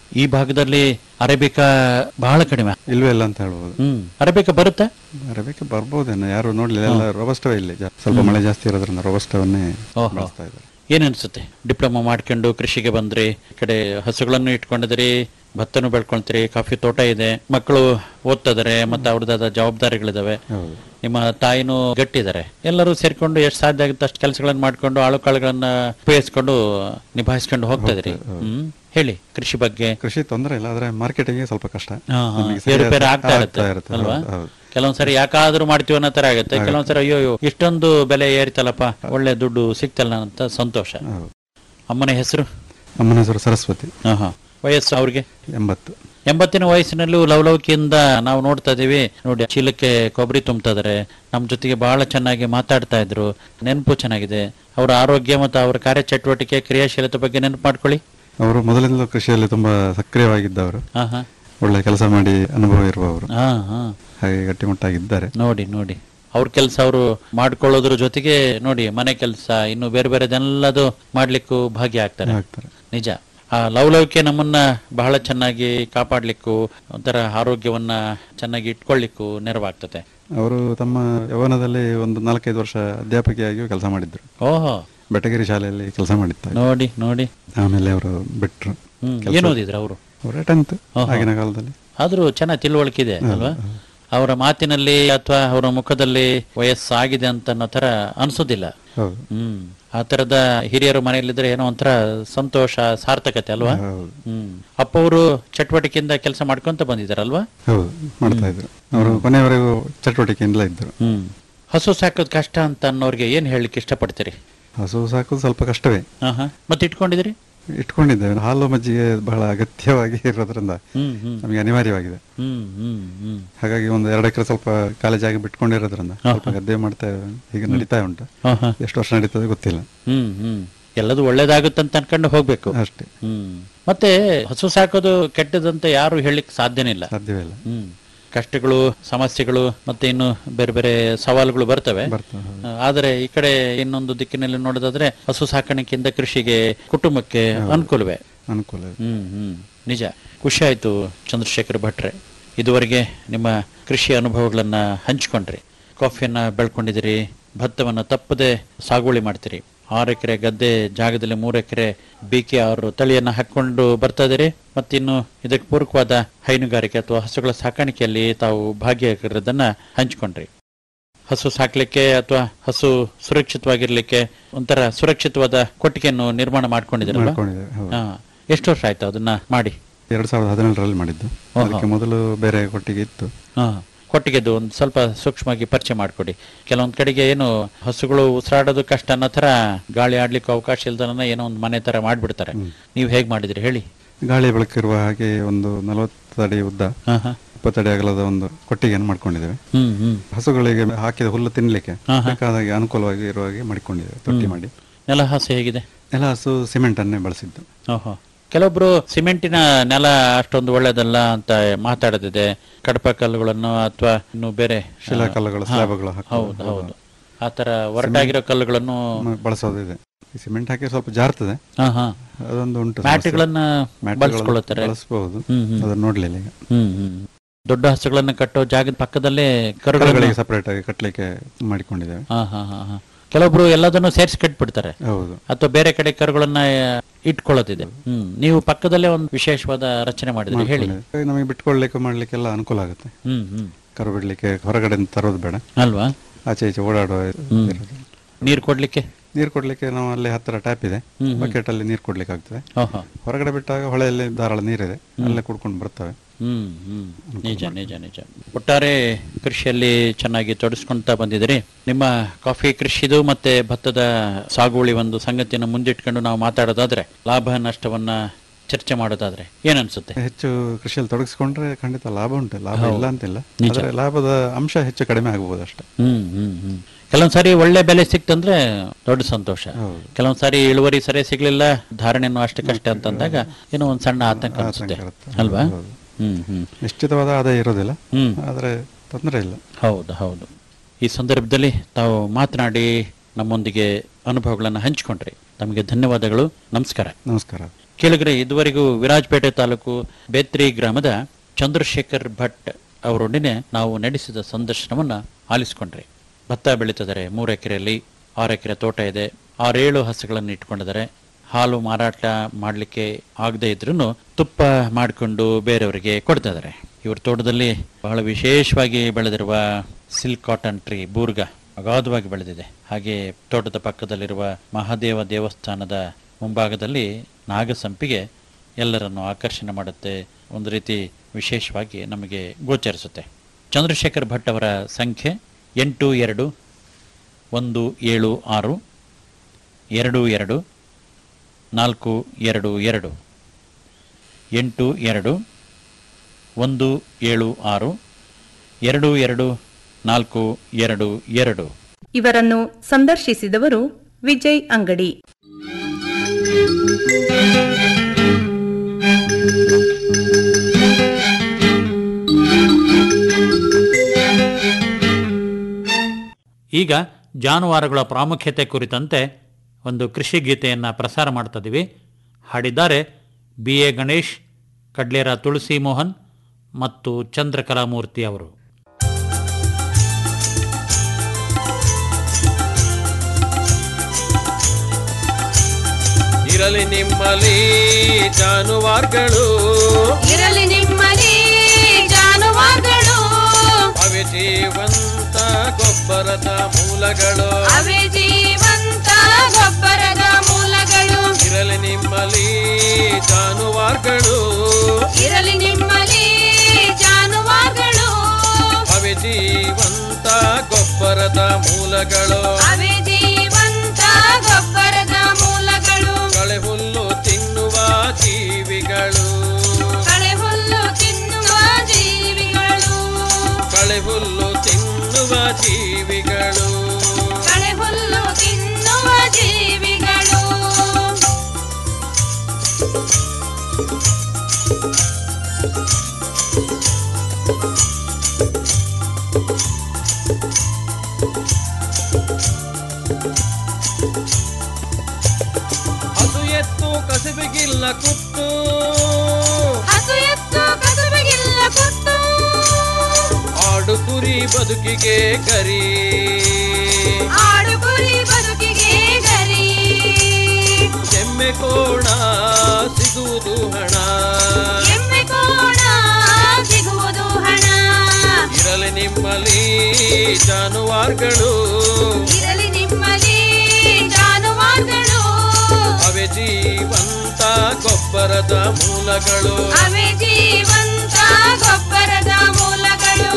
Speaker 4: ಈ ಭಾಗದಲ್ಲಿ ಅರೇಬಿಕಾ ಬಹಳ ಕಡಿಮೆ
Speaker 5: ಇಲ್ವೇ ಇಲ್ಲ ಅಂತ ಹೇಳ್ಬೋದು
Speaker 4: ಹ್ಮ್ ಅರೇಬಿಕಾ ಬರುತ್ತಾ
Speaker 5: ಅರೇಬಿಕ ಬರ್ಬೋದೇನೋ ಯಾರು ನೋಡ್ಲಿಲ್ಲ ಎಲ್ಲ ರೋಬಸ್ಟವೇ ಇಲ್ಲಿ ಜಾ- ಸ್ವಲ್ಪ ಮಳೆ ಜಾಸ್ತಿ ಇರೋದ್ರಿಂದ ರೋಬಸ್ಟವನ್ನೇ
Speaker 4: ಓಹೋ.
Speaker 5: ಬಳಸ್ತಾ ಇದ್ದಾರೆ
Speaker 4: ಏನ್ ಅನ್ಸುತ್ತೆ ಡಿಪ್ಲೊಮಾ ಮಾಡ್ಕೊಂಡು ಕೃಷಿಗೆ ಬಂದ್ರಿ ಈ ಕಡೆ ಹಸುಗಳನ್ನು ಇಟ್ಕೊಂಡಿದ್ರಿ ಭತ್ತನು ಬೆಳ್ಕೊಂತೀರಿ ಕಾಫಿ ತೋಟ ಇದೆ ಮಕ್ಕಳು ಓದ್ತಿದಾರೆ ಮತ್ತೆ ಅವ್ರದ್ದಾದ ಜವಾಬ್ದಾರಿಗಳಿದಾವೆ
Speaker 5: ಹೌದು
Speaker 4: ನಿಮ್ಮ ತಾಯಿನೂ ಗಟ್ಟಿದ್ದಾರೆ ಎಲ್ಲರೂ ಸೇರ್ಕೊಂಡು ಎಷ್ಟು ಸಾಧ್ಯ ಆಗುತ್ತೆ ಅಷ್ಟು ಕೆಲಸಗಳನ್ನ ಮಾಡ್ಕೊಂಡು ಆಳು ಕಾಳುಗಳನ್ನ ಉಪಯೋಗಿಸ್ಕೊಂಡು ನಿಭಾಯಿಸ್ಕೊಂಡು ಹೋಗ್ತಾ ಇದ್ರಿ ಹ್ಮ್ ಹೇಳಿ ಕೃಷಿ ಬಗ್ಗೆ
Speaker 5: ಕೃಷಿ ತೊಂದರೆ ಇಲ್ಲ ಆದ್ರೆ ಮಾರ್ಕೆಟಿಂಗ್ ಸ್ವಲ್ಪ ಕಷ್ಟ
Speaker 4: ಹಾ, ಹಾ.
Speaker 5: ನಮಗೆ ಸರಿಯಾದ-
Speaker 4: ಏರುಪೇರು ಆಗ್ತಾ ಇರುತ್ತೆ
Speaker 5: ಇರುತ್ತೆ
Speaker 4: ಅಲ್ವಾ
Speaker 5: ಹೌದು, ಹೌದು.
Speaker 4: ಕೆಲವೊಂದ್ಸರಿ ಯಾಕಾದ್ರೂ ಮಾಡ್ತೀವಿ ಅನ್ನೋ ತರ ಆಗುತ್ತೆ ಕೆಲವೊಂದ್ಸರಿ ಅಯ್ಯೋ ಅಯ್ಯೋ, ಇಷ್ಟೊಂದು ಬೆಲೆ ಏರಿತಲ್ಲಪ್ಪ ಒಳ್ಳೆ ದುಡ್ಡು ಸಿಕ್ತಲ್ಲ ಅಂತ ಸಂತೋಷ
Speaker 5: ಹೌದು.
Speaker 4: ಅಮ್ಮನ ಹೆಸರು
Speaker 5: ಅಮ್ಮನ ಹೆಸರು ಸರಸ್ವತಿ
Speaker 4: ಹಾ ಹಾ ವಯಸ್ಸು ಅವ್ರಿಗೆ
Speaker 5: ಎಂಬತ್ತು
Speaker 4: ಎಂಬತ್ತಿನ ವಯಸ್ಸಿನಲ್ಲೂ ಲವಲವಿಕೆಯಿಂದ ನಾವು ನೋಡ್ತಾ ಇದೀವಿ ನೋಡಿ ಚೀಲಕ್ಕೆ ಕೊಬ್ಬರಿ ತುಂಬ್ತಾ ಇದಾರೆ ನಮ್ಮ ಜೊತೆಗೆ ಬಹಳ ಚೆನ್ನಾಗಿ ಮಾತಾಡ್ತಾ ಇದ್ರು ನೆನಪು ಚೆನ್ನಾಗಿದೆ ಅವರ ಆರೋಗ್ಯ ಮತ್ತು ಅವರ ಕಾರ್ಯಚಟುವಟಿಕೆ ಕ್ರಿಯಾಶೀಲತೆ ಬಗ್ಗೆ ನೆನಪು ಮಾಡ್ಕೊಳ್ಳಿ
Speaker 5: ಅವರು ಮೊದಲಿಂದಲೂ ಕೃಷಿಯಲ್ಲಿ ತುಂಬಾ ಸಕ್ರಿಯವಾಗಿದ್ದವರು
Speaker 4: ಹಾ ಹಾ
Speaker 5: ಒಳ್ಳೆ ಕೆಲಸ ಮಾಡಿ ಅನುಭವ ಇರುವವರು
Speaker 4: ಹಾ ಹಾ
Speaker 5: ಹಾಗೆ ಗಟ್ಟಿಮುಟ್ಟಾಗಿದ್ದಾರೆ
Speaker 4: ನೋಡಿ ನೋಡಿ ಅವ್ರ ಕೆಲಸ ಅವರು ಮಾಡ್ಕೊಳ್ಳೋದ್ರ ಜೊತೆಗೆ ನೋಡಿ ಮನೆ ಕೆಲಸ ಇನ್ನು ಬೇರೆ ಬೇರೆದೆಲ್ಲದು ಮಾಡ್ಲಿಕ್ಕೂ ಭಾಗ್ಯ ಆಗ್ತಾರೆ
Speaker 5: ಆಗ್ತಾರೆ
Speaker 4: ನಿಜ ಆ ಲವಲವಿಕೆ ನಮ್ಮನ್ನ ಬಹಳ ಚೆನ್ನಾಗಿ ಕಾಪಾಡ್ಲಿಕ್ಕೂ ಒಂಥರ ಆರೋಗ್ಯವನ್ನ ಚೆನ್ನಾಗಿ ಇಟ್ಕೊಳ್ಳಿಕ್ಕೂ ನೆರವಾಗ್ತದೆ
Speaker 5: ಅವರು ತಮ್ಮ ಯೌವನದಲ್ಲಿ ಒಂದು ನಾಲ್ಕೈದು ವರ್ಷ ಅಧ್ಯಾಪಕಿಯಾಗಿಯೂ ಕೆಲಸ ಮಾಡಿದ್ರು
Speaker 4: ಓಹೋ
Speaker 5: ಬೆಟಗಿರಿ ಶಾಲೆಯಲ್ಲಿ ಕೆಲಸ ಮಾಡಿದ್ದಾರೆ
Speaker 4: ನೋಡಿ ನೋಡಿ
Speaker 5: ಆಮೇಲೆ ಅವರು ಬಿಟ್ರು
Speaker 4: ಹ್ಮ್ ಏನ್ ಓದಿದ್ರು ಅವರು
Speaker 5: ಅವರೇ ಟೆಂತ್ ಆಗಿನ ಕಾಲದಲ್ಲಿ
Speaker 4: ಆದ್ರೂ ಚೆನ್ನಾಗಿ ತಿಳುವಳಿಕೆ ಇದೆ ಅಲ್ವಾ ಅವರ ಮಾತಿನಲ್ಲಿ ಅಥವಾ ಅವರ ಮುಖದಲ್ಲಿ ವಯಸ್ಸಾಗಿದೆ ಅಂತ ಅನ್ನೋ ತರ ಅನ್ಸೋದಿಲ್ಲ
Speaker 5: ಹೌದು
Speaker 4: ಹ್ಮ್ ಆ ತರದ ಹಿರಿಯರು ಮನೆಯಲ್ಲಿದ್ರೆ ಏನೋ ಒಂಥರ ಸಂತೋಷ ಸಾರ್ಥಕತೆ ಅಲ್ವಾ
Speaker 5: ಹೌದು
Speaker 4: ಹ್ಮ್ ಅಪ್ಪ ಅವರು ಚಟುವಟಿಕೆಯಿಂದ ಕೆಲಸ ಮಾಡ್ಕೊಂತ ಬಂದಿದ್ದಾರಲ್ವಾ
Speaker 5: ಹೌದು ಮಾಡ್ತಾ ಇದ್ರು ಅವರು ಕೊನೆಯವರೆಗೂ ಚಟುವಟಿಕೆಯಿಂದಲೇ ಇದ್ದರು
Speaker 4: ಹ್ಮ್ ಹಸು ಸಾಕೋದ್ ಕಷ್ಟ ಅಂತ ಅನ್ನೋರ್ಗೆ ಏನ್ ಹೇಳಲಿಕ್ಕೆ ಇಷ್ಟಪಡ್ತೀರಿ
Speaker 5: ಹಸು ಸಾಕೋದು ಸ್ವಲ್ಪ ಕಷ್ಟವೇ
Speaker 4: ಹಾ ಹಾ ಮತ್ತೆ ಇಟ್ಕೊಂಡಿದ್ರಿ
Speaker 5: ಇಟ್ಕೊಂಡಿದ್ದೇವೆ ಹಾಲು ಮಜ್ಜಿಗೆ ಬಹಳ ಅಗತ್ಯವಾಗಿ ಇರೋದ್ರಿಂದ
Speaker 4: ಹ್ಮ್ ಹ್ಮ್
Speaker 5: ನಮಗೆ ಅನಿವಾರ್ಯವಾಗಿದೆ
Speaker 4: ಹ್ಮ್ ಹ್ಮ್ ಹ್ಮ್
Speaker 5: ಹಾಗಾಗಿ ಒಂದು ಎರಡು ಎಕರೆ ಸ್ವಲ್ಪ ಕಾಲೇಜಾಗಿ ಬಿಟ್ಕೊಂಡಿರೋದ್ರಿಂದ ಸ್ವಲ್ಪ ಗದ್ದೆ ಮಾಡ್ತಾ ಹೀಗೆ ನಡೀತಾ ಉಂಟು
Speaker 4: ಹಾ ಹಾ
Speaker 5: ಎಷ್ಟು ವರ್ಷ ನಡೀತದೆ ಗೊತ್ತಿಲ್ಲ
Speaker 4: ಹ್ಮ್ ಹ್ಮ್ ಎಲ್ಲದು ಒಳ್ಳೇದಾಗುತ್ತಂತ ಅನ್ಕೊಂಡು ಹೋಗ್ಬೇಕು
Speaker 5: ಅಷ್ಟೇ
Speaker 4: ಹ್ಮ್ ಮತ್ತೆ ಹಸು ಸಾಕೋದು ಕೆಟ್ಟದಂತ ಯಾರು ಹೇಳಲಿಕ್ಕೆ ಸಾಧ್ಯನೇ ಇಲ್ಲ
Speaker 5: ಸಾಧ್ಯವೇ ಇಲ್ಲ
Speaker 4: ಹ್ಮ್ ಕಷ್ಟಗಳು ಸಮಸ್ಯೆಗಳು ಮತ್ತೆ ಇನ್ನು ಬೇರೆ ಬೇರೆ ಸವಾಲುಗಳು ಬರ್ತವೆ
Speaker 5: ಬರ್ತಾ ಹೌದು.
Speaker 4: ಆ, ಆದರೆ ಈ ಕಡೆ ಇನ್ನೊಂದು ದಿಕ್ಕಿನಲ್ಲಿ ನೋಡೋದಾದ್ರೆ ಹಸು ಸಾಕಾಣಿಕೆಯಿಂದ ಕೃಷಿಗೆ ಕುಟುಂಬಕ್ಕೆ ಅನುಕೂಲವೇ
Speaker 5: ಅನುಕೂಲ ಇದೆ.
Speaker 4: ಹ್ಮ್ ಹ್ಮ್ ನಿಜ ಖುಷಿ ಆಯ್ತು ಚಂದ್ರಶೇಖರ್ ಭಟ್ರೆ ಇದುವರೆಗೆ ನಿಮ್ಮ ಕೃಷಿ ಅನುಭವಗಳನ್ನ ಹಂಚ್ಕೊಂಡ್ರಿ ಕಾಫಿಯನ್ನ ಬೆಳ್ಕೊಂಡಿದ್ದೀರಿ ಭತ್ತವನ್ನ ತಪ್ಪದೆ ಸಾಗುವಳಿ ಮಾಡ್ತೀರಿ ಆರು ಎಕರೆ ಗದ್ದೆ ಜಾಗದಲ್ಲಿ ಮೂರು ಎಕರೆ ಬಿ ಕೆ ಆರು ತಳಿಯನ್ನ ಹಾಕೊಂಡು ಬರ್ತಾ ಇದ್ದೀರಿ ಮತ್ತಿನ್ನು ಇದಕ್ಕೆ ಪೂರಕವಾದ ಹೈನುಗಾರಿಕೆ ಅಥವಾ ಹಸುಗಳ ಸಾಕಾಣಿಕೆಯಲ್ಲಿ ತಾವು ಭಾಗಿಯಾಗಿರೋದನ್ನ ಹಂಚ್ಕೊಂಡ್ರಿ ಹಸು ಸಾಕ್ಲಿಕ್ಕೆ ಅಥವಾ ಹಸು ಸುರಕ್ಷಿತವಾಗಿರ್ಲಿಕ್ಕೆ ಒಂಥರ ಸುರಕ್ಷಿತವಾದ ಕೊಟ್ಟಿಗೆಯನ್ನು ನಿರ್ಮಾಣ ಮಾಡ್ಕೊಂಡಿದ್ದೀರಲ್ವಾ
Speaker 5: ಮಾಡ್ಕೊಂಡಿದ್ದೇವೆ ಹೌದು
Speaker 4: ಹಾ ಎಷ್ಟು ವರ್ಷ ಆಯ್ತು ಅದನ್ನ ಮಾಡಿ
Speaker 5: ಎರಡ್ ಸಾವಿರದ ಹದಿನೇಳರಲ್ಲಿ ಮಾಡಿದ್ದು
Speaker 4: ಓಹೋ.
Speaker 5: ಅದಕ್ಕೆ ಮೊದಲು ಬೇರೆ ಕೊಟ್ಟಿಗೆ ಇತ್ತು
Speaker 4: ಹಾ ಕೊಟ್ಟಿಗೆದು ಒಂದು ಸ್ವಲ್ಪ ಸೂಕ್ಷ್ಮವಾಗಿ ಪರಿಚಯ ಮಾಡಿಕೊಡಿ ಕೆಲವೊಂದ್ ಕಡೆಗೆ ಏನು ಹಸುಗಳು ಉಸಿರಾಡೋದು ಕಷ್ಟ ಅನ್ನೋ ತರ ಗಾಳಿ ಆಡ್ಲಿಕ್ಕೆ ಅವಕಾಶ ಇಲ್ದನ ಏನೋ ಒಂದು ಮನೆ ತರ ಮಾಡ್ಬಿಡ್ತಾರೆ ನೀವು ಹೇಗ್ ಮಾಡಿದ್ರಿ ಹೇಳಿ
Speaker 5: ಗಾಳಿ ಬೆಳಕಿರುವ ಹಾಗೆ ಒಂದು ನಲವತ್ತು ಅಡಿ ಉದ್ದ
Speaker 4: ಹಾ ಹಾ
Speaker 5: ಇಪ್ಪತ್ತಡಿ ಅಗಲದ ಒಂದು ಕೊಟ್ಟಿಗೆಯನ್ನು ಮಾಡ್ಕೊಂಡಿದ್ದೇವೆ
Speaker 4: ಹ್ಮ್ ಹ್ಮ್
Speaker 5: ಹಸುಗಳಿಗೆ ಹಾಕಿದ ಹುಲ್ಲು ತಿನ್ಲಿಕ್ಕೆ
Speaker 4: ಹಾ, ಹಾ.
Speaker 5: ಬೇಕಾದ ಹಾಗೆ ಅನುಕೂಲವಾಗಿ ಇರುವ ಹಾಗೆ ಮಾಡಿಕೊಂಡಿದ್ದೇವೆ ತೊಟ್ಟಿ ಮಾಡಿ
Speaker 4: ನೆಲ ಹಾಸು ಹೇಗಿದೆ
Speaker 5: ಎಲ್ಲ ಹಸು ಸಿಮೆಂಟ್ ಅನ್ನೇ ಬಳಸಿದ್ದು
Speaker 4: ಓಹೋ ಕೆಲವೊಬ್ರು ಸಿಮೆಂಟಿನ ನೆಲ ಅಷ್ಟೊಂದು ಒಳ್ಳೇದಲ್ಲ ಅಂತ ಮಾತಾಡೋದಿದೆ ಕಡಪ ಕಲ್ಲುಗಳನ್ನು ಅಥವಾ ಇನ್ನು ಬೇರೆ
Speaker 5: ಶಿಲಾಕಲ್ಲುಗಳು,
Speaker 4: ಹಾ,
Speaker 5: ಸ್ಲ್ಯಾಬುಗಳು ಹಾಕೋದು.
Speaker 4: ಹೌದು ಹೌದು ಆ ತರ ಒರಟಾಗಿರೋ ಕಲ್ಲುಗಳನ್ನು
Speaker 5: ಮ- ಬಳಸೋದಿದೆ ಈ ಸಿಮೆಂಟ್ ಹಾಕಿ ಸ್ವಲ್ಪ ಜಾರ್ತದೆ
Speaker 4: ಹಾ ಹಾ
Speaker 5: ಅದೊಂದು ಉಂಟು
Speaker 4: ಮ್ಯಾಟ್ಗಳನ್ನ
Speaker 5: ಮ್ಯಾಟ್ಗಳನ್ನು
Speaker 4: ಬಳಸ್ಕೊಳ್ಳುತ್ತಾರೆ
Speaker 5: ಬಳಸಬಹುದು
Speaker 4: ಹ್ಮ್ ಹ್ಮ್
Speaker 5: ಅದನ್ನ ನೋಡ್ಲಿಲ್ಲ ಈಗ
Speaker 4: ಹ್ಮ್ ಹ್ಮ್ ದೊಡ್ಡ ಹಸುಗಳನ್ನ ಕಟ್ಟೋ ಜಾಗದ ಪಕ್ಕದಲ್ಲೇ ಕರುಗಳಿಗೆ
Speaker 5: ಕರುಗಳಿಗೆ ಸಪರೇಟ್ ಆಗಿ ಕಟ್ಟಲಿಕ್ಕೆ ಮಾಡಿಕೊಂಡಿದ್ದೇವೆ
Speaker 4: ಹಾ ಹಾ ಹಾ ಹಾ ಕೆಲವೊಬ್ರು ಎಲ್ಲದನ್ನು ಸೇರಿಸಿ ಕಟ್ಬಿಡ್ತಾರೆ
Speaker 5: ಹೌದು
Speaker 4: ಅಥವಾ ಬೇರೆ ಕಡೆ ಕರುಗಳನ್ನ ಇಟ್ಕೊಳ್ಳೋದಿದೆ ಹ್ಮ್ ನೀವು ಪಕ್ಕದಲ್ಲೇ ಒಂದು ವಿಶೇಷವಾದ ರಚನೆ ಮಾಡಿದ್ರಿ ಹೇಳಿ
Speaker 5: ಮಾಡ್ಕೊಂಡಿದ್ದೇವೆ. ನಮಗೆ ಬಿಟ್ಕೊಳ್ಲಿಕ್ಕೆ ಮಾಡ್ಲಿಕ್ಕೆಲ್ಲ ಅನುಕೂಲ ಆಗುತ್ತೆ
Speaker 4: ಹ್ಮ್ ಹ್ಮ್
Speaker 5: ಕರು ಬಿಡ್ಲಿಕ್ಕೆ ಹೊರಗಡೆ ತರೋದು ಬೇಡ
Speaker 4: ಅಲ್ವಾ
Speaker 5: ಆಚೆ ಈಚೆ ಓಡಾಡುವ
Speaker 4: ಹ್ಮ್.
Speaker 5: ಇರೋದು.
Speaker 4: ನೀರು ಕೊಡ್ಲಿಕ್ಕೆ
Speaker 5: ನೀರು ಕೊಡ್ಲಿಕ್ಕೆ ನಾವು ಅಲ್ಲಿ ಹತ್ತಿರ ಟ್ಯಾಪ್ ಇದೆ
Speaker 4: ಹ್ಮ್, ಹ್ಮ್.
Speaker 5: ಬಕೆಟ್ ಅಲ್ಲಿ ನೀರು ಕೊಡ್ಲಿಕ್ಕೆ ಆಗ್ತದೆ
Speaker 4: ಓಹೋ
Speaker 5: ಹೊರಗಡೆ ಬಿಟ್ಟಾಗ ಹೊಳೆಯಲ್ಲಿ ಧಾರಾಳ ನೀರಿದೆ ಅಲ್ಲೇ ಕುಡ್ಕೊಂಡು ಬರ್ತವೆ
Speaker 4: ಹ್ಮ್ ಹ್ಮ್ ನಿಜ ನಿಜ ನಿಜ ಒಟ್ಟಾರೆ ಕೃಷಿಯಲ್ಲಿ ಚೆನ್ನಾಗಿ ತೊಡಸ್ಕೊಂತ ಬಂದಿದ್ದೀರಿ ನಿಮ್ಮ ಕಾಫಿ ಕೃಷಿದು ಮತ್ತೆ ಭತ್ತದ ಸಾಗುವಳಿ ಒಂದು ಸಂಗತಿಯನ್ನು ಮುಂದಿಟ್ಕೊಂಡು ನಾವು ಮಾತಾಡೋದಾದ್ರೆ ಲಾಭ ನಷ್ಟವನ್ನ ಚರ್ಚೆ ಮಾಡೋದಾದ್ರೆ ಏನ್ ಅನ್ಸುತ್ತೆ
Speaker 5: ಹೆಚ್ಚು ಕೃಷಿಯಲ್ಲಿ ತೊಡಗಿಸ್ಕೊಂಡ್ರೆ ಖಂಡಿತ ಲಾಭ ಉಂಟು ಲಾಭ ಇಲ್ಲ ಅಂತಿಲ್ಲ
Speaker 4: ನಿಜ.
Speaker 5: ಆದರೆ ಲಾಭದ ಅಂಶ ಹೆಚ್ಚು ಕಡಿಮೆ ಆಗ್ಬೋದು ಅಷ್ಟೇ
Speaker 4: ಹ್ಮ್ ಹ್ಮ್ ಹ್ಮ್ ಕೆಲವೊಂದ್ ಸಾರಿ ಒಳ್ಳೆ ಬೆಲೆ ಸಿಕ್ತಂದ್ರೆ ದೊಡ್ಡ ಸಂತೋಷ
Speaker 5: ಹೌದು.
Speaker 4: ಕೆಲವೊಂದ್ ಸಾರಿ ಇಳುವರಿ ಸರಿ ಸಿಗ್ಲಿಲ್ಲ ಧಾರಣೆನೂ ಅಷ್ಟಕ್ಕಷ್ಟೇ ಅಂತಂದಾಗ ಏನೋ ಒಂದ್ ಸಣ್ಣ ಆತಂಕ ಅನ್ಸುತ್ತೆ
Speaker 5: ಆತಂಕ ಇರುತ್ತೆ.
Speaker 4: ಅಲ್ವಾ
Speaker 5: ಹೌದು.
Speaker 4: ಹ್ಮ್ ಹ್ಮ್
Speaker 5: ನಿಶ್ಚಿತವಾದ ಆದಾಯ ಇರೋದಿಲ್ಲ
Speaker 4: ಹ್ಮ್
Speaker 5: ಆದರೆ ತೊಂದರೆ ಇಲ್ಲ
Speaker 4: ಹೌದು ಹೌದು ಈ ಸಂದರ್ಭದಲ್ಲಿ ತಾವು ಮಾತನಾಡಿ ನಮ್ಮೊಂದಿಗೆ ಅನುಭವಗಳನ್ನು ಹಂಚಿಕೊಂಡ್ರಿ ತಮಗೆ ಧನ್ಯವಾದಗಳು ನಮಸ್ಕಾರ
Speaker 5: ನಮಸ್ಕಾರ
Speaker 4: ಕೇಳಿದ್ರೆ ಇದುವರೆಗೂ ವಿರಾಜಪೇಟೆ ತಾಲೂಕು ಬೇತ್ರಿ ಗ್ರಾಮದ ಚಂದ್ರಶೇಖರ್ ಭಟ್ ಅವರೊಂದಿಗೆ ನಾವು ನಡೆಸಿದ ಸಂದರ್ಶನವನ್ನ ಆಲಿಸಿಕೊಂಡ್ರಿ ಭತ್ತ ಬೆಳೀತಿದ್ದಾರೆ ಮೂರು ಎಕರೆಯಲ್ಲಿ ಆರು ಎಕರೆ ತೋಟ ಇದೆ ಆರೇಳು ಹಸುಗಳನ್ನು ಇಟ್ಕೊಂಡಿದ್ದಾರೆ ಹಾಲು ಮಾರಾಟ ಮಾಡಲಿಕ್ಕೆ ಆಗದೆ ಇದ್ರೂ ತುಪ್ಪ ಮಾಡಿಕೊಂಡು ಬೇರೆಯವರಿಗೆ ಕೊಡ್ತಾ ಇದ್ದಾರೆ ಇವ್ರ ತೋಟದಲ್ಲಿ ಬಹಳ ವಿಶೇಷವಾಗಿ ಬೆಳೆದಿರುವ ಸಿಲ್ಕ್ ಕಾಟನ್ ಟ್ರೀ ಬೂರ್ಗ ಅಗಾಧವಾಗಿ ಬೆಳೆದಿದೆ ಹಾಗೆ ತೋಟದ ಪಕ್ಕದಲ್ಲಿರುವ ಮಹಾದೇವ ದೇವಸ್ಥಾನದ ಮುಂಭಾಗದಲ್ಲಿ ನಾಗಸಂಪಿಗೆ ಎಲ್ಲರನ್ನು ಆಕರ್ಷಣೆ ಮಾಡುತ್ತೆ ಒಂದು ರೀತಿ ವಿಶೇಷವಾಗಿ ನಮಗೆ ಗೋಚರಿಸುತ್ತೆ ಚಂದ್ರಶೇಖರ್ ಭಟ್ ಅವರ ಸಂಖ್ಯೆ ಎಂಟು ಎರಡು ಒಂದು ಏಳು ಆರು ಎರಡು ಎರಡು ನಾಲ್ಕು ಎರಡು ಎರಡು ಎಂಟು ಎರಡು ಒಂದು ಏಳು ಆರು ಎರಡು ಎರಡು ನಾಲ್ಕು ಎರಡು ಎರಡು
Speaker 6: ಇವರನ್ನು ಸಂದರ್ಶಿಸಿದವರು ವಿಜಯ್ ಅಂಗಡಿ
Speaker 4: ಈಗ ಜಾನುವಾರುಗಳ ಪ್ರಾಮುಖ್ಯತೆ ಕುರಿತಂತೆ ಒಂದು ಕೃಷಿ ಗೀತೆಯನ್ನು ಪ್ರಸಾರ ಮಾಡ್ತಾ ಇದೀವಿ ಹಾಡಿದ್ದಾರೆ ಬಿ ಎ ಗಣೇಶ್ ಕಡ್ಲೇರ ತುಳಸಿ ಮೋಹನ್ ಮತ್ತು ಚಂದ್ರಕಲಾಮೂರ್ತಿ ಅವರು
Speaker 3: ಇರಲಿ ನಿಮ್ಮಲ್ಲಿ ಜಾನುವಾರುಗಳು
Speaker 7: ಇರಲಿ ನಿಮ್ಮಲ್ಲಿ ಜಾನುವಾರುಗಳು
Speaker 3: ಅವೆ ಜೀವಂತ ಗೊಬ್ಬರದ ಮೂಲಗಳು
Speaker 7: ಅವೇ ಜೀವಂತ ಗೊಬ್ಬರದ ಮೂಲಗಳು
Speaker 3: ಇರಲಿ ನಿಮ್ಮಲ್ಲಿ ಜಾನುವಾರುಗಳು
Speaker 7: ಇರಲಿ ನಿಮ್ಮಲ್ಲಿ ಜಾನುವಾರುಗಳು
Speaker 3: ಅವೆ ಜೀವಂತ ಗೊಬ್ಬರದ ಮೂಲಗಳು
Speaker 7: ಅವೇ ಜೀವಂತ ಗೊಬ್ಬರದ ಮೂಲಗಳು
Speaker 3: ಕಳೆ ಹುಲ್ಲು ತಿನ್ನುವ ಜೀವಿಗಳು
Speaker 7: ಕಳೆ ಹುಲ್ಲು ತಿನ್ನುವ ಜೀವಿಗಳು
Speaker 3: ಕಳೆ ಹುಲ್ಲು ತಿನ್ನುವ ಜೀವಿಗಳು
Speaker 7: ಕಳೆ ಹುಲ್ಲು ತಿನ್ನುವ ಜೀವಿಗಳು
Speaker 3: ಹಸು ಎತ್ತು ಕಸಬಿಗಿಲ್ಲ ಕುತ್ತು
Speaker 7: ಹಸು ಎತ್ತು ಕಸುಬಿಗಿಲ್ಲ ಕೊತ್ತು
Speaker 3: ಆಡು ಕುರಿ ಬದುಕಿಗೆ ಕರಿ
Speaker 7: ಆಡು ಕುರಿ ಬದುಕಿಗೆ ಗರಿ
Speaker 3: ಎಮ್ಮೆ ಕೋಣ ಸಿಗುವುದು ಹಣ
Speaker 7: ಎಮ್ಮೆ ಕೋಣ ಸಿಗುವುದು ಹಣ
Speaker 3: ಇರಲಿ ನಿಮ್ಮಲ್ಲಿ ಜಾನುವಾರುಗಳು
Speaker 7: ಇರಲಿ ನಿಮ್ಮಲ್ಲಿ ಜಾನುವಾರುಗಳು
Speaker 3: ಅವೆ ಜೀವಂತ ಗೊಬ್ಬರದ ಮೂಲಗಳು
Speaker 7: ಅವೇ ಜೀವಂತ ಗೊಬ್ಬರದ ಮೂಲಗಳು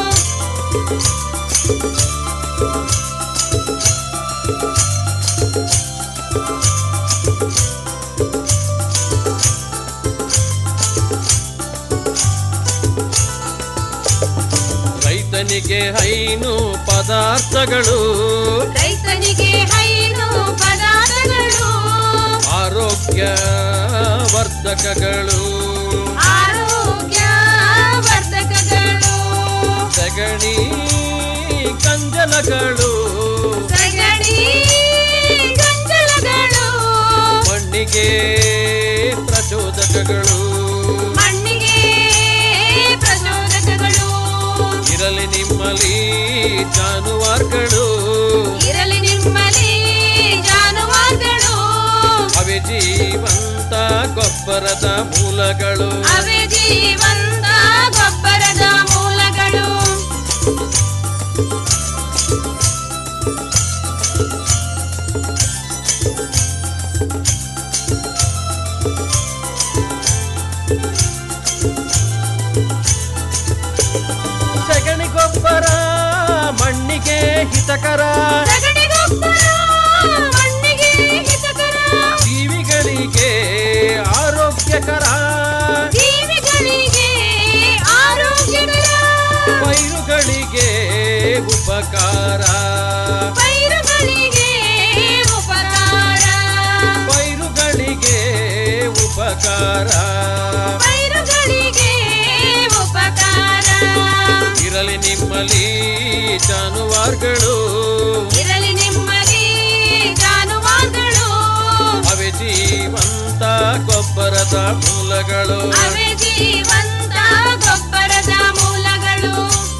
Speaker 3: ರೈತನಿಗೆ ಹೈನು ಪದಾರ್ಥಗಳು
Speaker 7: ರೈತನಿಗೆ ಹೈನು ಪದಾರ್ಥಗಳು
Speaker 3: ಆರೋಗ್ಯ ವರ್ಧಕಗಳು
Speaker 7: ಆರೋಗ್ಯ ವರ್ಧಕಗಳು
Speaker 3: ಸಗಣಿ ಕಂಜಲಗಳು
Speaker 7: ಸಗಣಿ ಗಂಜಲಗಳು
Speaker 3: ಮಣ್ಣಿಗೆ ಪ್ರಚೋದಕಗಳು
Speaker 7: ಮಣ್ಣಿಗೆ ಪ್ರಚೋದಕಗಳು
Speaker 3: ಇರಲಿ ನಿಮ್ಮಲ್ಲಿ ಜಾನುವಾರುಗಳು
Speaker 7: ಇರಲಿ ನಿಮ್ಮಲ್ಲಿ ಜಾನುವಾರುಗಳು
Speaker 3: ಅವೆ ಜೀವಂತ ಗೊಬ್ಬರದ ಮೂಲಗಳು
Speaker 7: ಅವೇ ಜೀವಂತ ಗೊಬ್ಬರದ ಮೂಲಗಳು
Speaker 3: ಸಗಣಿ ಗೊಬ್ಬರ ಮಣ್ಣಿಗೆ ಹಿತಕರ
Speaker 7: ಸಗಣಿ ಗೊಬ್ಬರ ಮಣ್ಣಿಗೆ ಹಿತಕರ
Speaker 3: ಜೀವಿಗಳಿಗೆ ಆರೋಗ್ಯಕರ
Speaker 7: ಜೀವಿಗಳಿಗೆ ಆರೋಗ್ಯಕರ
Speaker 3: ಪೈರುಗಳಿಗೆ ಉಪಕಾರ
Speaker 7: ಪೈರುಗಳಿಗೆ ಉಪಕಾರ
Speaker 3: ಪೈರುಗಳಿಗೆ ಉಪಕಾರ
Speaker 7: ಪೈರುಗಳಿಗೆ ಉಪಕಾರ
Speaker 3: ಇರಲಿ ನಿಮ್ಮಲ್ಲಿ ಜಾನುವಾರುಗಳು
Speaker 7: ಇರಲಿ ನಿಮ್ಮಲ್ಲಿ ಜಾನುವಾರುಗಳು
Speaker 3: ಅವೆ ಜೀವಂತ ಗೊಬ್ಬರ ಗೊಬ್ಬರದ ಮೂಲಗಳು
Speaker 7: ಅವೇ ಜೀವಂತ ಗೊಬ್ಬರದ ಮೂಲಗಳು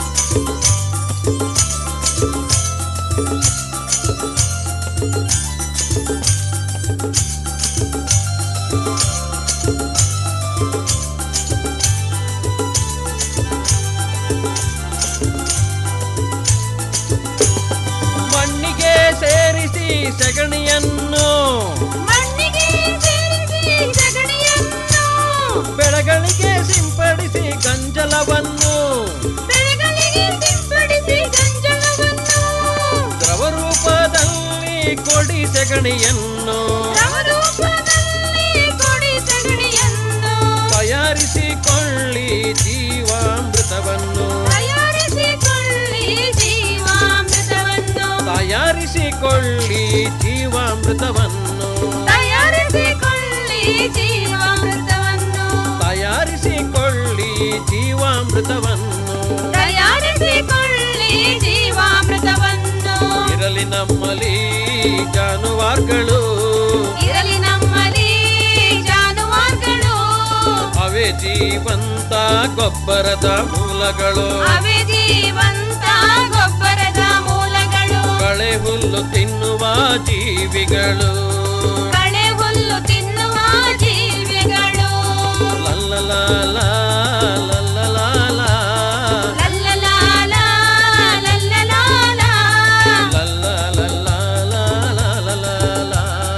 Speaker 3: ಮಣ್ಣಿಗೆ ಸೇರಿಸಿ ಸಗಣಿಯನ್ನು
Speaker 7: ಮಣ್ಣಿಗೆ ಸೇರಿಸಿ ಸಗಣಿಯನ್ನು
Speaker 3: ಬೆಳೆಗಳಿಗೆ ಸಿಂಪಡಿಸಿ ಗಂಜಲವನ್ನು
Speaker 7: ಬೆಳೆಗಳಿಗೆ ಸಿಂಪಡಿಸಿ ಗಂಜಲವನ್ನು
Speaker 3: ದ್ರವ ರೂಪದಲ್ಲಿ ಕೊಡಿ ಸಗಣಿಯನ್ನು
Speaker 7: ದ್ರವರೂಪದಲ್ಲಿ ಕೊಡಿ ಸಗಣಿಯನ್ನು
Speaker 3: ತಯಾರಿಸಿಕೊಳ್ಳಿ ಜೀವಾಮೃತವನ್ನು
Speaker 7: ತಯಾರಿಸಿಕೊಳ್ಳಿ ಜೀವಾಮೃತವನ್ನು
Speaker 3: ತಯಾರಿಸಿಕೊಳ್ಳಿ ಜೀವಾಮೃತವನ್ನು
Speaker 7: ತಯಾರಿಸಿಕೊಳ್ಳಿ ಜೀವಾಮೃತವನ್ನು
Speaker 3: ತಯಾರಿಸಿಕೊಳ್ಳಿ ಜೀವಾಮೃತವನ್ನು
Speaker 7: ತಯಾರಿಸಿಕೊಳ್ಳಿ ಜೀವಾಮೃತವನ್ನು
Speaker 3: ಇರಲಿ ನಮ್ಮಲ್ಲಿ ಜಾನುವಾರುಗಳು
Speaker 7: ಇರಲಿ ನಮ್ಮಲ್ಲಿ ಜಾನುವಾರುಗಳು
Speaker 3: ಅವೇ ಜೀವಂತ ಗೊಬ್ಬರದ ಮೂಲಗಳು
Speaker 7: ಅವೇ ಜೀವಂತ ಗೊಬ್ಬರದ ಮೂಲಗಳು
Speaker 3: ಕಳೆ ಹುಲ್ಲು ತಿನ್ನುವ ಜೀವಿಗಳು
Speaker 7: ಕಳೆ ಹುಲ್ಲು ತಿನ್ನುವ ಜೀವಿಗಳು
Speaker 3: ಲಲ್ಲಲಾಲ, ಲಲ್ಲಲಾಲ,
Speaker 7: ಲಲ್ಲಲಾಲ, ಲಲ್ಲಲಾಲ,
Speaker 3: ಲಲ್ಲಲಾಲ, ಲಲ್ಲಲಾಲ.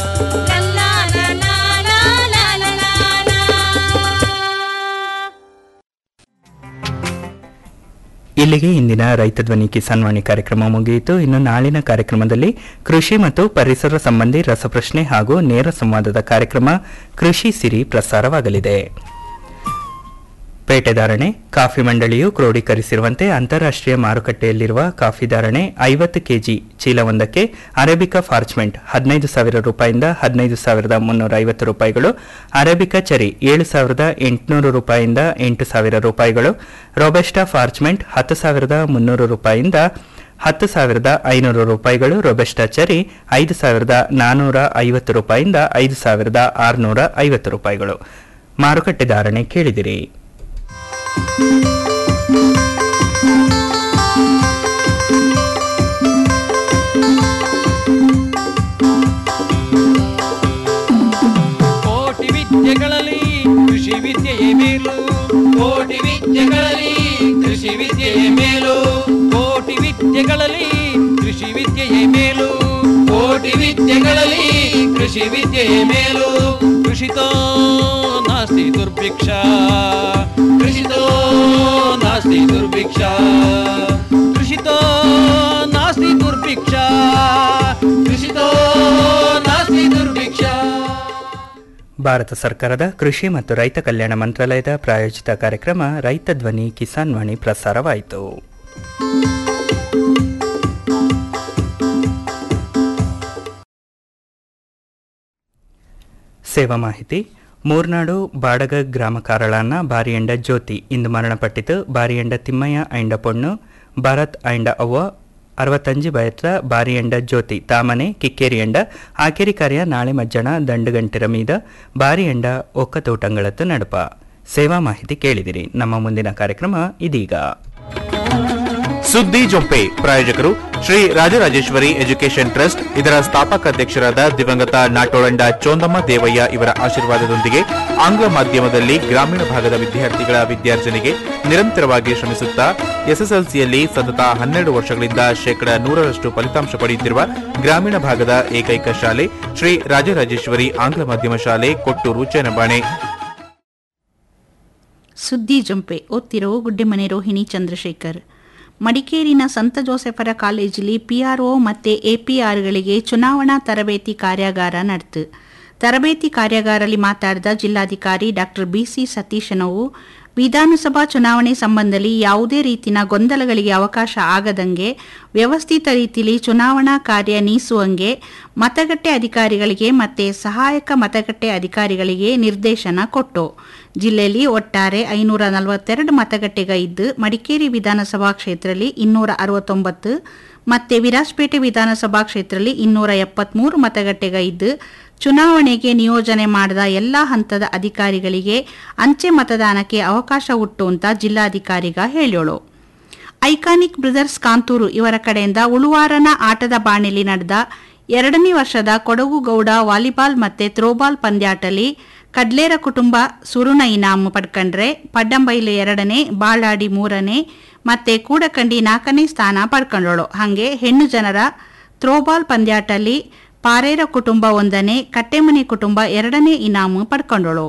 Speaker 7: ಲಲ್ಲಲಾಲ.
Speaker 2: ಇಲ್ಲಿಗೆ ಇಂದಿನ ರೈತ ಧ್ವನಿ ಕಿಸಾನ್ ವಾಣಿ ಕಾರ್ಯಕ್ರಮ ಮುಗಿಯಿತು ಇನ್ನು ನಾಳಿನ ಕಾರ್ಯಕ್ರಮದಲ್ಲಿ ಕೃಷಿ ಮತ್ತು ಪರಿಸರ ಸಂಬಂಧಿ ರಸಪ್ರಶ್ನೆ ಹಾಗೂ ನೇರ ಸಂವಾದದ ಕಾರ್ಯಕ್ರಮ ಕೃಷಿ ಸಿರಿ ಪ್ರಸಾರವಾಗಲಿದೆ ಪೇಟೆ ಧಾರಣೆ ಕಾಫಿ ಮಂಡಳಿಯು ಕ್ರೋಢೀಕರಿಸಿರುವಂತೆ ಅಂತಾರಾಷ್ಟ್ರೀಯ ಮಾರುಕಟ್ಟೆಯಲ್ಲಿರುವ ಕಾಫಿ ಧಾರಣೆ ಐವತ್ತು ಕೆಜಿ ಚೀಲವೊಂದಕ್ಕೆ ಅರೇಬಿಕಾ ಫಾರ್ಚ್ಮೆಂಟ್ ಹದಿನೈದು ಸಾವಿರ ರೂಪಾಯಿಂದ ಹದಿನೈದು ಸಾವಿರದ ಮುನ್ನೂರ ಐವತ್ತು ರೂಪಾಯಿಗಳು ಅರೇಬಿಕಾ ಚರಿ ಏಳು ಸಾವಿರದ ಎಂಟುನೂರು ರೂಪಾಯಿಯಿಂದ ಎಂಟು ಸಾವಿರ ರೂಪಾಯಿಗಳು ರೊಬೆಸ್ಟಾ ಫಾರ್ಚ್ಮೆಂಟ್ ಹತ್ತು ಸಾವಿರದ ಮುನ್ನೂರು ರೂಪಾಯಿಯಿಂದ ಹತ್ತು ಸಾವಿರದ ಐನೂರು ರೂಪಾಯಿಗಳು ರೊಬೆಸ್ಟಾ ಚರಿ ಐದು ಸಾವಿರದ ನಾನ್ನೂರ ಐವತ್ತು ರೂಪಾಯಿಯಿಂದ ಐದು ಸಾವಿರದ ಆರುನೂರ ಐವತ್ತು ರೂಪಾಯಿಗಳು ಮಾರುಕಟ್ಟೆ ಧಾರಣೆ ಕೇಳಿದಿರಿ
Speaker 3: ಕೋಟಿ ವಿದ್ಯೆಗಳಲ್ಲಿ ಕೃಷಿ ವಿದ್ಯೆಯೇ ಮೇಲು ಕೋಟಿ ವಿದ್ಯೆಗಳಲ್ಲಿ ಕೃಷಿ ವಿದ್ಯೆಯೇ ಮೇಲು ಕೋಟಿ ವಿದ್ಯೆಗಳಲ್ಲಿ ಕೃಷಿ ವಿದ್ಯೆಯೇ ಮೇಲು ಕೋಟಿ ವಿದ್ಯೆಗಳಲ್ಲಿ ಕೃಷಿ ವಿದ್ಯೆಯೇ ಮೇಲು ಕೃಷಿತೋ ನಾಸ್ತಿ ದುರ್ಭಿಕ್ಷ ಕೃಷಿತೋ ನಾಸ್ತಿ ದುರ್ಭಿಕ್ಷ ಕೃಷಿತೋ ನಾಸ್ತಿ ದುರ್ಭಿಕ್ಷ ಕೃಷಿತೋ ನಾಸ್ತಿ ದುರ್ಭಿಕ್ಷ
Speaker 2: ಭಾರತ ಸರ್ಕಾರದ ಕೃಷಿ ಮತ್ತು ರೈತ ಕಲ್ಯಾಣ ಮಂತ್ರಾಲಯದ ಪ್ರಾಯೋಜಿತ ಕಾರ್ಯಕ್ರಮ ರೈತ ಧ್ವನಿ ಕಿಸಾನ್ ವಾಣಿ ಪ್ರಸಾರವಾಯಿತು ಸೇವಾ ಮಾಹಿತಿ ಮೂರ್ನಾಡು ಬಾಡಗ ಗ್ರಾಮ ಕಾರಳನ ಬಾರಿಯಂಡ ಜ್ಯೋತಿ ಇಂದು ಮರಣಪಟ್ಟಿತು ಬಾರಿಯಂಡ ತಿಮ್ಮಯ್ಯ ಐಂಡ ಪೊಣ್ಣು ಭರತ್ ಐಂಡ ಅವ್ವ ಅರವತ್ತಂಜು ಬಯತ್ರ ಬಾರಿಯಂಡ ಜ್ಯೋತಿ ತಾಮನೆ ಕಿಕ್ಕೇರಿಯಂಡ ಆಕೆರಿ ಕಾರ್ಯ ನಾಳೆ ಮಜ್ಜನ ದಂಡುಗಂಟಿರ ಮೀದ ಬಾರಿಯಂಡ ಒಕ್ಕ ತೋಟಂಗಳತ್ತು ನಡಪ ಸೇವಾ ಮಾಹಿತಿ ಕೇಳಿದಿರಿ ನಮ್ಮ ಮುಂದಿನ ಕಾರ್ಯಕ್ರಮ ಇದೀಗ
Speaker 8: ಸುದ್ದಿ ಜೊಂಪೆ ಪ್ರಾಯೋಜಕರು ಶ್ರೀ ರಾಜರಾಜೇಶ್ವರಿ ಎಜುಕೇಷನ್ ಟ್ರಸ್ಟ್ ಇದರ ಸ್ಥಾಪಕ ಅಧ್ಯಕ್ಷರಾದ ದಿವಂಗತ ನಾಟೋಳಂಡ ಚೋಂದಮ್ಮ ದೇವಯ್ಯ ಇವರ ಆಶೀರ್ವಾದದೊಂದಿಗೆ ಆಂಗ್ಲ ಮಾಧ್ಯಮದಲ್ಲಿ ಗ್ರಾಮೀಣ ಭಾಗದ ವಿದ್ಯಾರ್ಥಿಗಳ ವಿದ್ಯಾರ್ಜನೆಗೆ ನಿರಂತರವಾಗಿ ಶ್ರಮಿಸುತ್ತಾ ಎಸ್ಎಸ್ಎಲ್ಸಿಯಲ್ಲಿ ಸತತ ಹನ್ನೆರಡು ವರ್ಷಗಳಿಂದ ಶೇಕಡ ನೂರರಷ್ಟು ಫಲಿತಾಂಶ ಪಡೆಯುತ್ತಿರುವ ಗ್ರಾಮೀಣ ಭಾಗದ ಏಕೈಕ ಶಾಲೆ ಶ್ರೀ ರಾಜರಾಜೇಶ್ವರಿ ಆಂಗ್ಲ ಮಾಧ್ಯಮ ಶಾಲೆ ಕೊಟ್ಟೂರು ಚೇನಬಾಣೆ
Speaker 9: ಸುದ್ದಿ ಜಂಪೆ ಓದ್ತಿರೋ ಗುಡ್ಡೆಮನೆ ರೋಹಿಣಿ ಚಂದ್ರಶೇಖರ್ ಮಡಿಕೇರಿನ ಸಂತ ಜೋಸೆಫರ ಕಾಲೇಜಲ್ಲಿ ಪಿಆರ್ಒ ಮತ್ತು ಎಪಿಆರ್ಗಳಿಗೆ ಚುನಾವಣಾ ತರಬೇತಿ ಕಾರ್ಯಾಗಾರ ನಡೆತು ತರಬೇತಿ ಕಾರ್ಯಾಗಾರಲ್ಲಿ ಮಾತಾಡಿದ ಜಿಲ್ಲಾಧಿಕಾರಿ ಡಾಕ್ಟರ್ ಬಿಸಿ ಸತೀಶನವು ವಿಧಾನಸಭಾ ಚುನಾವಣೆ ಸಂಬಂಧದಲ್ಲಿ ಯಾವುದೇ ರೀತಿಯ ಗೊಂದಲಗಳಿಗೆ ಅವಕಾಶ ಆಗದಂಗೆ ವ್ಯವಸ್ಥಿತ ರೀತಿಯಲ್ಲಿ ಚುನಾವಣಾ ಕಾರ್ಯ ನೀಸುವಂಗೆ ಮತಗಟ್ಟೆ ಅಧಿಕಾರಿಗಳಿಗೆ ಮತ್ತು ಸಹಾಯಕ ಮತಗಟ್ಟೆ ಅಧಿಕಾರಿಗಳಿಗೆ ನಿರ್ದೇಶನ ಕೊಟ್ಟು ಜಿಲ್ಲೆಯಲ್ಲಿ ಒಟ್ಟಾರೆ ಐನೂರ ನಲವತ್ತೆರಡು ಮತಗಟ್ಟೆಗ ಇದ್ದು ಮಡಿಕೇರಿ ವಿಧಾನಸಭಾ ಕ್ಷೇತ್ರದಲ್ಲಿ ಇನ್ನೂರ ಅರವತ್ತೊಂಬತ್ತು ಮತ್ತೆ ವಿರಾಜಪೇಟೆ ವಿಧಾನಸಭಾ ಕ್ಷೇತ್ರದಲ್ಲಿ ಇನ್ನೂರ ಎಪ್ಪತ್ಮೂರು ಮತಗಟ್ಟೆಗ ಇದ್ದು ಚುನಾವಣೆಗೆ ನಿಯೋಜನೆ ಮಾಡಿದ ಎಲ್ಲ ಹಂತದ ಅಧಿಕಾರಿಗಳಿಗೆ ಅಂಚೆ ಮತದಾನಕ್ಕೆ ಅವಕಾಶ ಉಟ್ಟು ಅಂತ ಜಿಲ್ಲಾಧಿಕಾರಿಗ ಹೇಳ್ಯೋಳು ಐಕಾನಿಕ್ ಬ್ರದರ್ಸ್ ಕಾಂತೂರು ಇವರ ಕಡೆಯಿಂದ ಉಳುವಾರನ ಆಟದ ಬಾಣೆಲಿ ನಡೆದ ಎರಡನೇ ವರ್ಷದ ಕೊಡಗು ಗೌಡ ವಾಲಿಬಾಲ್ ಮತ್ತೆ ಥ್ರೋಬಾಲ್ ಪಂದ್ಯಾಟಲಿ ಕಡ್ಲೇರ ಕುಟುಂಬ ಸುರುಣ ಇನಾಮ್ ಪಡ್ಕಂಡ್ರೆ ಪಡ್ಡಂಬೈಲು ಎರಡನೇ ಬಾಳಾಡಿ ಮೂರನೇ ಮತ್ತೆ ಕೂಡಕಂಡಿ ನಾಲ್ಕನೇ ಸ್ಥಾನ ಪಡ್ಕೊಂಡಳು ಹಾಗೆ ಹೆಣ್ಣು ಜನರ ಥ್ರೋಬಾಲ್ ಪಂದ್ಯಾಟಲ್ಲಿ ಪಾರೇರ ಕುಟುಂಬ ಒಂದನೇ ಕಟ್ಟೆಮನೆ ಕುಟುಂಬ ಎರಡನೇ ಇನಾಮು ಪಡ್ಕೊಂಡಳು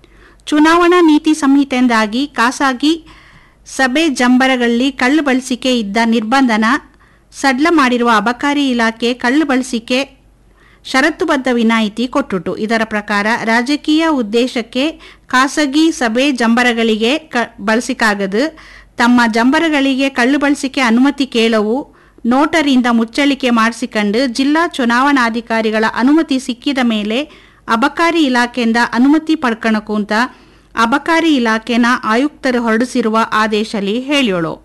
Speaker 9: ಚುನಾವಣಾ ನೀತಿ ಸಂಹಿತೆಯಿಂದಾಗಿ ಖಾಸಗಿ ಸಭೆ ಜಂಬರಗಳಲ್ಲಿ ಕಳ್ಳು ಬಳಸಿಕೆ ಇದ್ದ ನಿರ್ಬಂಧನ ಸಡ್ಲ ಮಾಡಿರುವ ಅಬಕಾರಿ ಇಲಾಖೆ ಕಳ್ಳು ಬಳಸಿಕೆ ಷರತ್ತುಬದ್ಧ ವಿನಾಯಿತಿ ಕೊಟ್ಟುಟು ಇದರ ಪ್ರಕಾರ ರಾಜಕೀಯ ಉದ್ದೇಶಕ್ಕೆ ಖಾಸಗಿ ಸಭೆ ಜಂಬರಗಳಿಗೆ ಕ ಬಳಸಿಕಾಗದು ತಮ್ಮ ಜಂಬರಗಳಿಗೆ ಕಳ್ಳು ಬಳಸಿಕೆ ಅನುಮತಿ ಕೇಳವು ನೋಟರಿಂದ ಮುಚ್ಚಳಿಕೆ ಮಾಡಿಸಿಕೊಂಡು ಜಿಲ್ಲಾ ಚುನಾವಣಾಧಿಕಾರಿಗಳ ಅನುಮತಿ ಸಿಕ್ಕಿದ ಮೇಲೆ ಅಬಕಾರಿ ಇಲಾಖೆಯಿಂದ ಅನುಮತಿ ಪಡ್ಕಣಕು ಅಂತ ಅಬಕಾರಿ ಇಲಾಖೆನ ಆಯುಕ್ತರು ಹೊರಡಿಸಿರುವ ಆದೇಶದಲ್ಲಿ ಹೇಳ್ಯೋಳು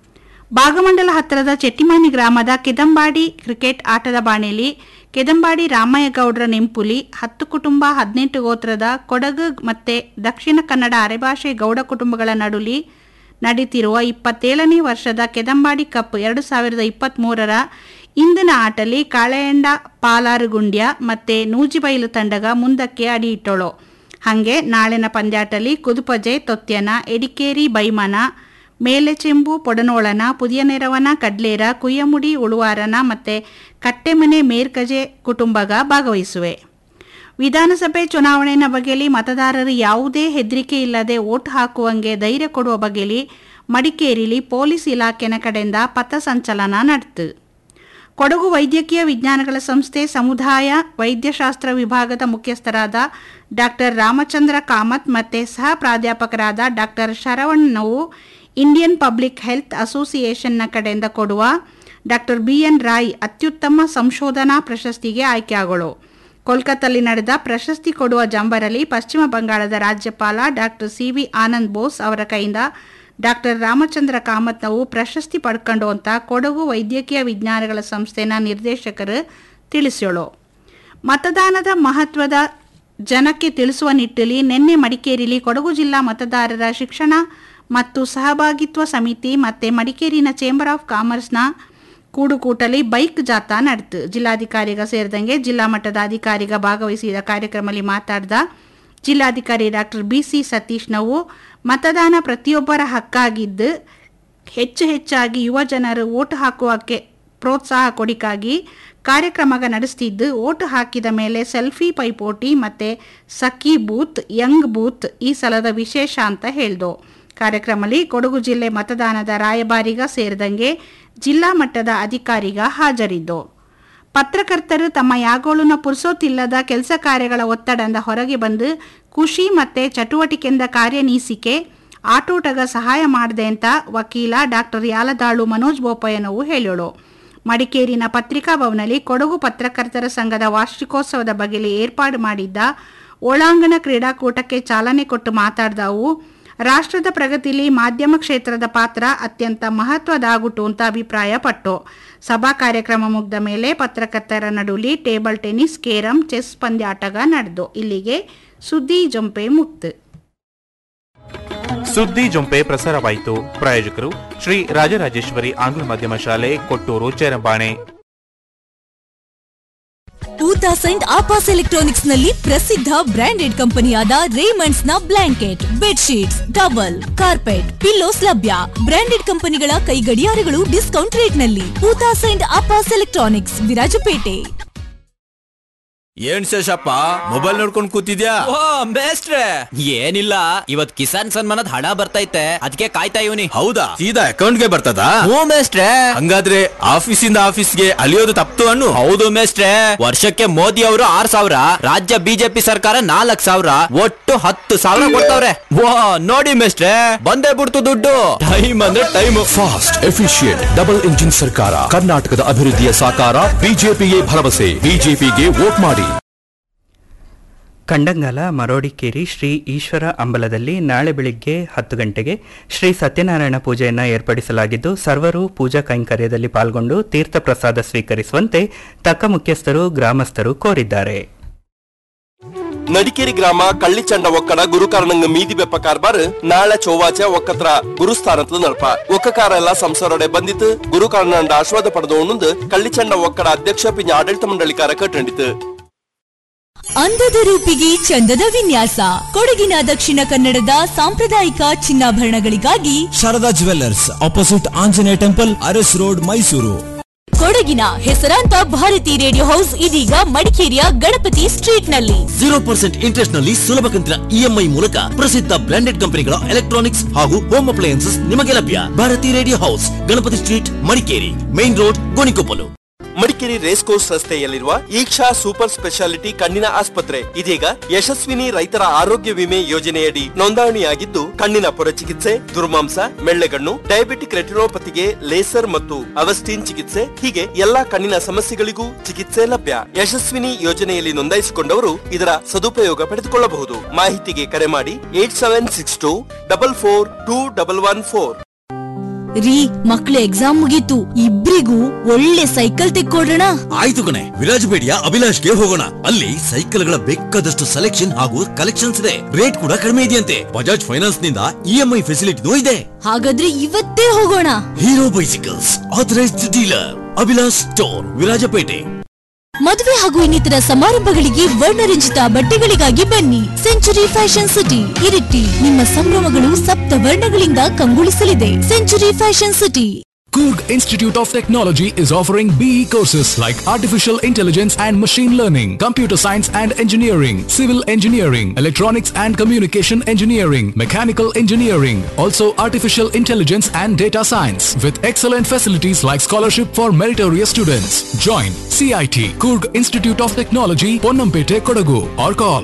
Speaker 9: ಭಾಗಮಂಡಲ ಹತ್ತಿರದ ಚೆಟ್ಟಿಮನಿ ಗ್ರಾಮದ ಕೆದಂಬಾಡಿ ಕ್ರಿಕೆಟ್ ಆಟದ ಬಾಣೆಲಿ ಕೆದಂಬಾಡಿ ರಾಮಯ್ಯಗೌಡರ ನೆಂಪುಲಿ ಹತ್ತು ಕುಟುಂಬ ಹದಿನೆಂಟು ಗೋತ್ರದ ಕೊಡಗು ಮತ್ತೆ ದಕ್ಷಿಣ ಕನ್ನಡ ಅರೆಭಾಷೆ ಗೌಡ ಕುಟುಂಬಗಳ ನಡುಲಿ ನಡೀತಿರುವ ಇಪ್ಪತ್ತೇಳನೇ ವರ್ಷದ ಕೆದಂಬಾಡಿ ಕಪ್ ಎರಡು ಸಾವಿರದ ಇಪ್ಪತ್ತ್ಮೂರರ ಇಂದಿನ ಆಟಲಿ ಕಾಳೆಯಂಡ ಪಾಲಾರುಗುಂಡ್ಯ ಮತ್ತೆ ನೂಜಿಬೈಲು ತಂಡಗ ಮುಂದಕ್ಕೆ ಅಡಿ ಇಟ್ಟೋಳು ಹಾಗೆ ನಾಳಿನ ಪಂದ್ಯಾಟಲಿ ಕುದುಪಜೆ ತೊತ್ಯನ ಎಡಿಕೇರಿ ಬೈಮನ ಮೇಲೆಚೆಂಬು ಪೊಡನೋಳನ ಪುದಿಯ ನೆರವನ ಕಡ್ಲೇರ ಕುಯ್ಯಮುಡಿ ಉಳುವಾರನ ಮತ್ತೆ ಕಟ್ಟೆಮನೆ ಮೇರ್ಕಜೆ ಕುಟುಂಬಗ ಭಾಗವಹಿಸುವೆ ವಿಧಾನಸಭೆ ಚುನಾವಣೆಯ ಬಗೆಯಲ್ಲಿ ಮತದಾರರು ಯಾವುದೇ ಹೆದರಿಕೆ ಇಲ್ಲದೆ ವೋಟ್ ಹಾಕುವಂಗೆ ಧೈರ್ಯ ಕೊಡುವ ಬಗೆಯಲ್ಲಿ ಮಡಿಕೇರಿಲಿ ಪೊಲೀಸ್ ಇಲಾಖೆನ ಕಡೆಯಿಂದ ಪಥಸಂಚಲನ ನಡೆತು ಕೊಡಗು ವೈದ್ಯಕೀಯ ವಿಜ್ಞಾನಗಳ ಸಂಸ್ಥೆ ಸಮುದಾಯ ವೈದ್ಯಶಾಸ್ತ್ರ ವಿಭಾಗದ ಮುಖ್ಯಸ್ಥರಾದ ಡಾಕ್ಟರ್ ರಾಮಚಂದ್ರ ಕಾಮತ್ ಮತ್ತು ಸಹ ಪ್ರಾಧ್ಯಾಪಕರಾದ ಡಾಕ್ಟರ್ ಶರವಣ್ಣವು ಇಂಡಿಯನ್ ಪಬ್ಲಿಕ್ ಹೆಲ್ತ್ ಅಸೋಸಿಯೇಷನ್ನ ಕಡೆಯಿಂದ ಕೊಡುವ ಡಾಕ್ಟರ್ ಬಿ ಎನ್ ರಾಯ್ ಅತ್ಯುತ್ತಮ ಸಂಶೋಧನಾ ಪ್ರಶಸ್ತಿಗೆ ಆಯ್ಕೆಯಾಗಳು ಕೋಲ್ಕತ್ತಲ್ಲಿ ನಡೆದ ಪ್ರಶಸ್ತಿ ಕೊಡುವ ಜಂಬರಲ್ಲಿ ಪಶ್ಚಿಮ ಬಂಗಾಳದ ರಾಜ್ಯಪಾಲ doctor C V Anand Bose ಅವರ ಕೈಯಿಂದ ಡಾಕ್ಟರ್ ರಾಮಚಂದ್ರ ಕಾಮತ್ನವು ಪ್ರಶಸ್ತಿ ಪಡ್ಕೊಂಡು ಅಂತ ಕೊಡಗು ವೈದ್ಯಕೀಯ ವಿಜ್ಞಾನಗಳ ಸಂಸ್ಥೆನ ನಿರ್ದೇಶಕರು ತಿಳಿಸ್ಯೋಳು ಮತದಾನದ ಮಹತ್ವದ ಜನಕ್ಕೆ ತಿಳಿಸುವ ನಿಟ್ಟಿನಲ್ಲಿ ನಿನ್ನೆ ಮಡಿಕೇರಿಲಿ ಕೊಡಗು ಜಿಲ್ಲಾ ಮತದಾರರ ಶಿಕ್ಷಣ ಮತ್ತು ಸಹಭಾಗಿತ್ವ ಸಮಿತಿ ಮತ್ತು ಮಡಿಕೇರಿನ ಚೇಂಬರ್ ಆಫ್ ಕಾಮರ್ಸ್ನ ಕೂಡುಕೂಟಲಿ ಬೈಕ್ ಜಾಥಾ ನಡೆತು ಜಿಲ್ಲಾಧಿಕಾರಿಗ ಸೇರಿದಂಗೆ ಜಿಲ್ಲಾ ಮಟ್ಟದ ಅಧಿಕಾರಿಗ ಭಾಗವಹಿಸಿದ ಕಾರ್ಯಕ್ರಮದಲ್ಲಿ ಮಾತಾಡಿದ ಜಿಲ್ಲಾಧಿಕಾರಿ ಡಾಕ್ಟರ್ ಬಿ ಸಿ ಸತೀಶ್ ನಾವು ಮತದಾನ ಪ್ರತಿಯೊಬ್ಬರ ಹಕ್ಕಾಗಿದ್ದು ಹೆಚ್ಚು ಹೆಚ್ಚಾಗಿ ಯುವ ಜನರು ಓಟು ಹಾಕುವಕ್ಕೆ ಪ್ರೋತ್ಸಾಹ ಕೊಡಿಕಾಗಿ ಕಾರ್ಯಕ್ರಮ ನಡೆಸ್ತಿದ್ದು ಓಟು ಹಾಕಿದ ಮೇಲೆ ಸೆಲ್ಫಿ ಪೈಪೋಟಿ ಮತ್ತು ಸಖಿ ಬೂತ್ ಯಂಗ್ ಬೂತ್ ಈ ಸಲದ ವಿಶೇಷ ಅಂತ ಹೇಳ್ದು ಕಾರ್ಯಕ್ರಮದಲ್ಲಿ ಕೊಡಗು ಜಿಲ್ಲೆ ಮತದಾನದ ರಾಯಭಾರಿಗ ಸೇರಿದಂಗೆ ಜಿಲ್ಲಾ ಮಟ್ಟದ ಅಧಿಕಾರಿಗ ಹಾಜರಿದ್ದು ಪತ್ರಕರ್ತರು ತಮ್ಮ ಯಾಗೋಳುನ ಪುರ್ಸೋತಿಲ್ಲದ ಕೆಲಸ ಕಾರ್ಯಗಳ ಒತ್ತಡದಿಂದ ಹೊರಗೆ ಬಂದು ಖುಷಿ ಮತ್ತೆ ಚಟುವಟಿಕೆಯಿಂದ ಕಾರ್ಯನೀಸಿಕೆ ಆಟೋಟಗ ಸಹಾಯ ಮಾಡಿದೆ ಅಂತ ವಕೀಲ ಡಾಕ್ಟರ್ ಯಾಲದಾಳು ಮನೋಜ್ ಬೋಪಯ್ಯನವು ಹೇಳೋಳು ಮಡಿಕೇರಿನ ಪತ್ರಿಕಾ ಭವನಲ್ಲಿ ಕೊಡಗು ಪತ್ರಕರ್ತರ ಸಂಘದ ವಾರ್ಷಿಕೋತ್ಸವದ ಬಗೆಯಲ್ಲಿ ಏರ್ಪಾಡು ಮಾಡಿದ್ದ ಒಳಾಂಗಣ ಕ್ರೀಡಾಕೂಟಕ್ಕೆ ಚಾಲನೆ ಕೊಟ್ಟು ಮಾತಾಡಿದವು ರಾಷ್ಟ್ರದ ಪ್ರಗತಿಲಿ ಮಾಧ್ಯಮ ಕ್ಷೇತ್ರದ ಪಾತ್ರ ಅತ್ಯಂತ ಮಹತ್ವದಾಗುಟ್ಟು ಅಂತ ಅಭಿಪ್ರಾಯಪಟ್ಟು ಸಭಾ ಕಾರ್ಯಕ್ರಮ ಮುಗ್ದ ಮೇಲೆ ಪತ್ರಕರ್ತರ ನಡುಲಿ ಟೇಬಲ್ ಟೆನ್ನಿಸ್ ಕೇರಂ ಚೆಸ್ ಪಂದ್ಯಾಟಗ ನಡೆದು ಇಲ್ಲಿಗೆ ಸುದ್ದಿ ಜೊಂಪೆ ಮುಕ್ತು
Speaker 8: ಸುದ್ದಿ ಜೊಂಪೆ ಪ್ರಸಾರವಾಯಿತು ಪ್ರಾಯೋಜಕರು ಶ್ರೀ ರಾಜರಾಜೇಶ್ವರಿ ಆಂಗ್ಲ ಮಾಧ್ಯಮ ಶಾಲೆ ಕೊಟ್ಟೂರು ಚೇರಂಬಾಣೆ
Speaker 10: ಊತಾ ಸೈಂಟ್ ಆಪಾಸ್ ಎಲೆಕ್ಟ್ರಾನಿಕ್ಸ್ ನಲ್ಲಿ ಪ್ರಸಿದ್ಧ ಬ್ರಾಂಡೆಡ್ ಕಂಪನಿಯಾದ ರೇಮಂಡ್ಸ್ ನ blanket bedsheets towel carpet pillows ಲಭ್ಯ ಬ್ರಾಂಡೆಡ್ ಕಂಪನಿಗಳ ಕೈ ಗಡಿಯಾರಗಳು ಡಿಸ್ಕೌಂಟ್ ರೇಟ್ ನಲ್ಲಿ ಊತಾ ಸೈಂಟ್ ಆಪಾಸ್ electronics Virajpet
Speaker 11: N Sheshappa mobile ನೋಡ್ಕೊಂಡ್ ಕೂತಿದ್ಯಾ
Speaker 12: ಓ ಬೇಸ್ಟ್ರೆ ಏನಿಲ್ಲ ಇವತ್ ಕಿಸಾನ್ ಸನ್ಮಾನದ ಹಣ ಬರ್ತೈತೆ ಅದಕ್ಕೆ ಕಾಯ್ತಾ ಇವನಿ
Speaker 11: ಹೌದಾ ಸೀದಾ ಅಕೌಂಟ್ಗೆ ಬರ್ತದಾ
Speaker 12: ಹ್ಞೂ ಮೇಸ್ಟ್ರೆ
Speaker 11: ಹಂಗಾದ್ರೆ ಆಫೀಸಿಂದ ಆಫೀಸ್ಗೆ ಅಲಿಯೋದು ತಪ್ತು ಅನ್ನು
Speaker 12: ಹೌದು ಮೇಸ್ಟ್ರೆ ವರ್ಷಕ್ಕೆ ಮೋದಿ ಅವರು ಆರ್ ಸಾವಿರ ರಾಜ್ಯ ಬಿಜೆಪಿ ಸರ್ಕಾರ ನಾಲ್ಕ್ ಸಾವಿರ ಒಟ್ಟು ಹತ್ತು ಸಾವಿರ ಕೊಡ್ತಾವ್ರೆ ವಾ ನೋಡಿ ಮೇಸ್ಟ್ರೆ ಬಂದೇ ಬಿಡ್ತು ದುಡ್ಡು ಟೈಮ್ ಅಂದ್ರೆ time
Speaker 13: fast efficient double engine ಸರ್ಕಾರ ಕರ್ನಾಟಕದ ಅಭಿವೃದ್ಧಿಯ ಸಾಕಾರ ಬಿಜೆಪಿಗೆ ಭರವಸೆ ಬಿಜೆಪಿಗೆ ವೋಟ್ ಮಾಡಿ
Speaker 2: ಕಂಡಂಗಾಲ ಮರೋಡಿಕೇರಿ ಶ್ರೀ ಈಶ್ವರ ಅಂಬಲದಲ್ಲಿ ನಾಳೆ ಬೆಳಿಗ್ಗೆ ಹತ್ತು ಗಂಟೆಗೆ ಶ್ರೀ ಸತ್ಯನಾರಾಯಣ ಪೂಜೆಯನ್ನು ಏರ್ಪಡಿಸಲಾಗಿದ್ದು ಸರ್ವರು ಪೂಜಾ ಕೈಂಕರ್ಯದಲ್ಲಿ ಪಾಲ್ಗೊಂಡು ತೀರ್ಥ ಪ್ರಸಾದ ಸ್ವೀಕರಿಸುವಂತೆ ತಕ್ಕ ಮುಖ್ಯಸ್ಥರು ಗ್ರಾಮಸ್ಥರು ಕೋರಿದ್ದಾರೆ
Speaker 14: ನಡಿಕೇರಿ ಗ್ರಾಮ ಕಳ್ಳಿಚಂಡ ಒಕ್ಕಡ ಗುರುಕಾರಣಂಗ ಮೀದಿ ಬೆಪ್ಪ ಕಾರ್ಬಾರ್ ನಾಳೆ ಚೊವ್ವಾಚೆ ಒಕ್ಕತ್ರ ಗುರುಸ್ಥಾನತ್ಲು ನಡಪ ಒಕ್ಕಕಾರ ಎಲ್ಲ ಸಂಸಾರಡೆ ಬಂದಿತ್ತು ಗುರುಕಾರಣಂಡ ಆಶ್ವಾದ ಪಡೆದೋಣಂದು ಕಳ್ಳಿಚಂಡ ಒಕ್ಕಡ ಅಧ್ಯಕ್ಷ ಪಿಂಜ ಆಡಳಿತ ಮಂಡಳಿಕಾರ ಕಟ್ಟಂಡಿತು
Speaker 10: ಅಂದದ ರೂಪಿಗೆ ಚಂದದ ವಿನ್ಯಾಸ ಕೊಡಗಿನ ದಕ್ಷಿಣ ಕನ್ನಡದ ಸಾಂಪ್ರದಾಯಿಕ ಚಿನ್ನಾಭರಣಗಳಿಗಾಗಿ
Speaker 15: Sharada jewellers opposite Anjaneya temple Aras road Mysuru
Speaker 10: ಕೊಡಗಿನ ಹೆಸರಾಂತ ಭಾರತಿ ರೇಡಿಯೋ ಹೌಸ್ ಇದೀಗ ಮಡಿಕೇರಿಯ ಗಣಪತಿ ಸ್ಟ್ರೀಟ್ ನಲ್ಲಿ
Speaker 16: ಜೀರೋ ಪರ್ಸೆಂಟ್ ಇಂಟ್ರೆಸ್ಟ್ ನಲ್ಲಿ ಸುಲಭ ಕಂತಿನ ಇಎಂಐ ಮೂಲಕ ಪ್ರಸಿದ್ಧ ಬ್ರಾಂಡೆಡ್ ಕಂಪನಿಗಳ ಎಲೆಕ್ಟ್ರಾನಿಕ್ಸ್ ಹಾಗೂ ಹೋಮ್ ಅಪ್ಲಯನ್ಸಸ್ ನಿಮಗೆ ಲಭ್ಯ Bharathi radio house Ganapathi street Madikeri main road Gonikoppal
Speaker 14: Madikeri race course ರಸ್ತೆಯಲ್ಲಿರುವ ಈಕ್ಷಾ ಸೂಪರ್ ಸ್ಪೆಷಾಲಿಟಿ ಕಣ್ಣಿನ ಆಸ್ಪತ್ರೆ ಇದೀಗ ಯಶಸ್ವಿನಿ ರೈತರ ಆರೋಗ್ಯ ವಿಮೆ ಯೋಜನೆಯಡಿ ನೋಂದಣಿಯಾಗಿದ್ದು ಕಣ್ಣಿನ ಪೊರ ಚಿಕಿತ್ಸೆ ದುರ್ಮಾಂಸ ಮೆಳ್ಳೆಗಣ್ಣು ಡಯಾಬಿಟಿಕ್ ರೆಟಿನೋಪತಿಗೆ ಲೇಸರ್ ಮತ್ತು ಅವಸ್ಟಿನ್ ಚಿಕಿತ್ಸೆ ಹೀಗೆ ಎಲ್ಲಾ ಕಣ್ಣಿನ ಸಮಸ್ಯೆಗಳಿಗೂ ಚಿಕಿತ್ಸೆ ಲಭ್ಯ ಯಶಸ್ವಿನಿ ಯೋಜನೆಯಲ್ಲಿ ನೋಂದಾಯಿಸಿಕೊಂಡವರು ಇದರ ಸದುಪಯೋಗ ಪಡೆದುಕೊಳ್ಳಬಹುದು ಮಾಹಿತಿಗೆ ಕರೆ ಮಾಡಿ eight seven six two double four two double one four
Speaker 10: ರೀ ಮಕ್ಳ ಎಕ್ಸಾಮ್ ಮುಗೀತು ಇಬ್ರಿಗೂ ಒಳ್ಳೆ ಸೈಕಲ್ ತೆಕ್ಕೊಡ್ರಣ
Speaker 16: ಆಯ್ತು ಕಣೆ ವಿರಾಜಪೇಟೆಯ ಅಭಿಲಾಷ್ಗೆ ಹೋಗೋಣ ಅಲ್ಲಿ ಸೈಕಲ್ಗಳ ಬೇಕಾದಷ್ಟು ಸೆಲೆಕ್ಷನ್ ಹಾಗೂ ಕಲೆಕ್ಷನ್ಸ್ ಇದೆ ರೇಟ್ ಕೂಡ ಕಡಿಮೆ ಇದೆಯಂತೆ ಬಜಾಜ್ ಫೈನಾನ್ಸ್ ನಿಂದ ಇಎಂಐ ಫೆಸಿಲಿಟಿನೂ ಇದೆ
Speaker 10: ಹಾಗಾದ್ರೆ ಇವತ್ತೇ ಹೋಗೋಣ
Speaker 16: Hero bicycles authorised dealer Abhilash store Virajpet
Speaker 10: ಮದುವೆ ಹಾಗೂ ಇನ್ನಿತರ ಸಮಾರಂಭಗಳಿಗೆ ವರ್ಣರಂಜಿತ ಬಟ್ಟೆಗಳಿಗಾಗಿ ಬನ್ನಿ ಸೆಂಚುರಿ ಫ್ಯಾಷನ್ ಸಿಟಿ ಇರಿಟಿ ನಿಮ್ಮ ಸಂಭ್ರಮಗಳು ಸಪ್ತ ವರ್ಣಗಳಿಂದ ಕಂಗೊಳಿಸಲಿದೆ century fashion city
Speaker 17: Kurg Institute of Technology is offering BE courses like Artificial Intelligence and Machine Learning, Computer Science and Engineering, Civil Engineering, Electronics and Communication Engineering, Mechanical Engineering, also Artificial Intelligence and Data Science with excellent facilities like scholarship for meritorious students. Join CIT, Kurg Institute of Technology, Ponnampete, Kodagu or call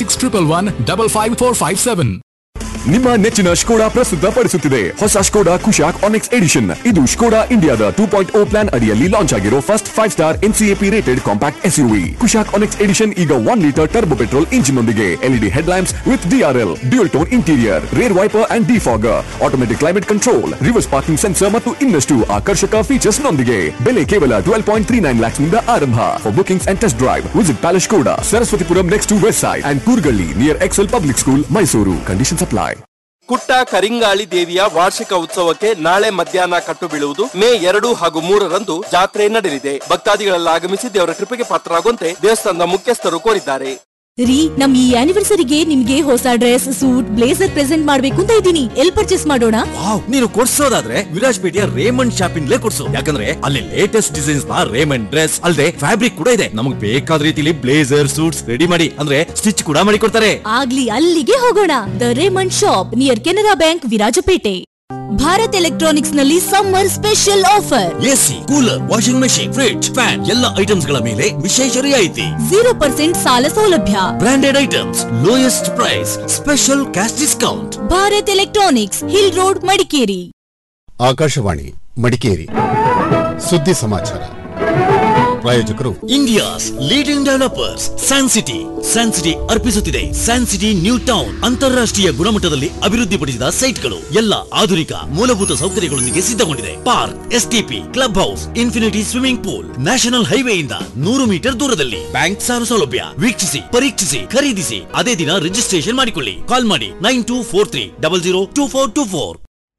Speaker 17: 96111 55457.
Speaker 13: ನಿಮ್ಮ ನೆಚ್ಚಿನ ಸ್ಕೋಡಾ ಪ್ರಸ್ತುತಪಡಿಸುತ್ತಿದೆ ಹೊಸ ಸ್ಕೋಡಾ ಕುಶಾಕ್ ಆನೆಕ್ಸ್ ಎಡಿಷನ್ ಇದು ಸ್ಕೋಡಾ ಇಂಡಿಯಾದ ಟೂ ಪಾಯಿಂಟ್ ಓ ಪ್ಲಾನ್ ಅಡಿಯಲ್ಲಿ ಲಾಂಚ್ ಆಗಿರೋ first five star NCAP rated compact SUV Kushaq Onyx edition ಈಗ one litre turbo petrol engine ನೊಂದಿಗೆ LED head lamps with DRL dual tone interior rear wiper and defogger automatic climate control reverse parking sensor ಮತ್ತು ಇನ್ನಷ್ಟು ಆಕರ್ಷಕ ಫೀಚರ್ಸ್ ನೊಂದಿಗೆ ಬೆಲೆ ಕೇವಲ twelve point three nine lakhs ನಿಂದ ಆರಂಭ for bookings and test drive visit palace Skoda Saraswathipuram next to west side and Koorgalli near Excel public school Mysuru conditions apply
Speaker 14: Kutta Karingali ದೇವಿಯ ವಾರ್ಷಿಕ ಉತ್ಸವಕ್ಕೆ ನಾಳೆ ಮಧ್ಯಾಹ್ನ ಕಟ್ಟು ಬೀಳುವುದು ಮೇ ಎರಡು ಹಾಗೂ ಮೂರರಂದು ಜಾತ್ರೆ ನಡೆಯಲಿದೆ ಭಕ್ತಾದಿಗಳೆಲ್ಲ ಆಗಮಿಸಿ ದೇವರ ಕೃಪೆಗೆ ಪಾತ್ರರಾಗುವಂತೆ ದೇವಸ್ಥಾನದ ಮುಖ್ಯಸ್ಥರು ಕೋರಿದ್ದಾರೆ
Speaker 10: ರೀ ನಮ್ ಈ ಆನಿವರ್ಸರಿಗೆ ನಿಮ್ಗೆ ಹೊಸ ಡ್ರೆಸ್ ಸೂಟ್ ಬ್ಲೇಸರ್ ಪ್ರೆಸೆಂಟ್ ಮಾಡ್ಬೇಕು ಅಂತ ಇದ್ದೀನಿ ಎಲ್ ಪರ್ಚೇಸ್ ಮಾಡೋಣ
Speaker 16: ವಾವ್ ನೀನು ಕೊಡ್ಸೋದಾದ್ರೆ ವಿರಾಜಪೇಟೆಯ ರೇಮಂಡ್ ಶಾಪಿಂಗ್ಲೇ ಕೊಡ್ಸು ಯಾಕಂದ್ರೆ ಅಲ್ಲಿ ಲೇಟೆಸ್ಟ್ ಡಿಸೈನ್ಸ್ ನ ರೇಮಂಡ್ ಡ್ರೆಸ್ ಅಲ್ಲದೆ ಫ್ಯಾಬ್ರಿಕ್ ಕೂಡ ಇದೆ ನಮಗೆ ಬೇಕಾದ ರೀತಿಲಿ ಬ್ಲೇಸರ್ ಸೂಟ್ಸ್ ರೆಡಿ ಮಾಡಿ ಅಂದ್ರೆ ಸ್ಟಿಚ್ ಕೂಡ ಮಾಡಿ ಕೊಡ್ತಾರೆ
Speaker 10: ಆಗ್ಲಿ ಅಲ್ಲಿಗೆ ಹೋಗೋಣ the Raymond shop near Canara bank Virajpet Bharat electronics ನಲ್ಲಿ summer special offer
Speaker 16: AC cooler washing machine fridge fan ಎಲ್ಲ ಐಟಮ್ಸ್ ಗಳ ಮೇಲೆ ವಿಶೇಷ ರಿಯಾಯಿತಿ
Speaker 10: ಜೀರೋ ಪರ್ಸೆಂಟ್ ಸಾಲ ಸೌಲಭ್ಯ
Speaker 16: branded items lowest price special cash discount
Speaker 10: Bharat electronics hill road Madikeri
Speaker 18: Akashvani Madikeri ಸುದ್ದಿ ಸಮಾಚಾರ ಪ್ರಾಯೋಜಕರು
Speaker 16: India's leading developers San City San City ಅರ್ಪಿಸುತ್ತಿದೆ ಸ್ಯಾನ್ ಸಿಟಿ ನ್ಯೂ ಟೌನ್ ಅಂತಾರಾಷ್ಟ್ರೀಯ ಗುಣಮಟ್ಟದಲ್ಲಿ ಅಭಿವೃದ್ಧಿಪಡಿಸಿದ ಸೈಟ್ಗಳು ಎಲ್ಲ ಆಧುನಿಕ ಮೂಲಭೂತ ಸೌಕರ್ಯಗಳೊಂದಿಗೆ ಸಿದ್ಧಗೊಂಡಿದೆ park STP club house infinity swimming pool national ಹೈವೇಯಿಂದ ನೂರು ಮೀಟರ್ ದೂರದಲ್ಲಿ ಬ್ಯಾಂಕ್ ಸಾಲ ಸೌಲಭ್ಯ ವೀಕ್ಷಿಸಿ ಪರೀಕ್ಷಿಸಿ ಖರೀದಿಸಿ ಅದೇ ದಿನ ರಿಜಿಸ್ಟ್ರೇಷನ್ ಮಾಡಿಕೊಳ್ಳಿ ಕಾಲ್ ಮಾಡಿ nine two four three double zero two four two four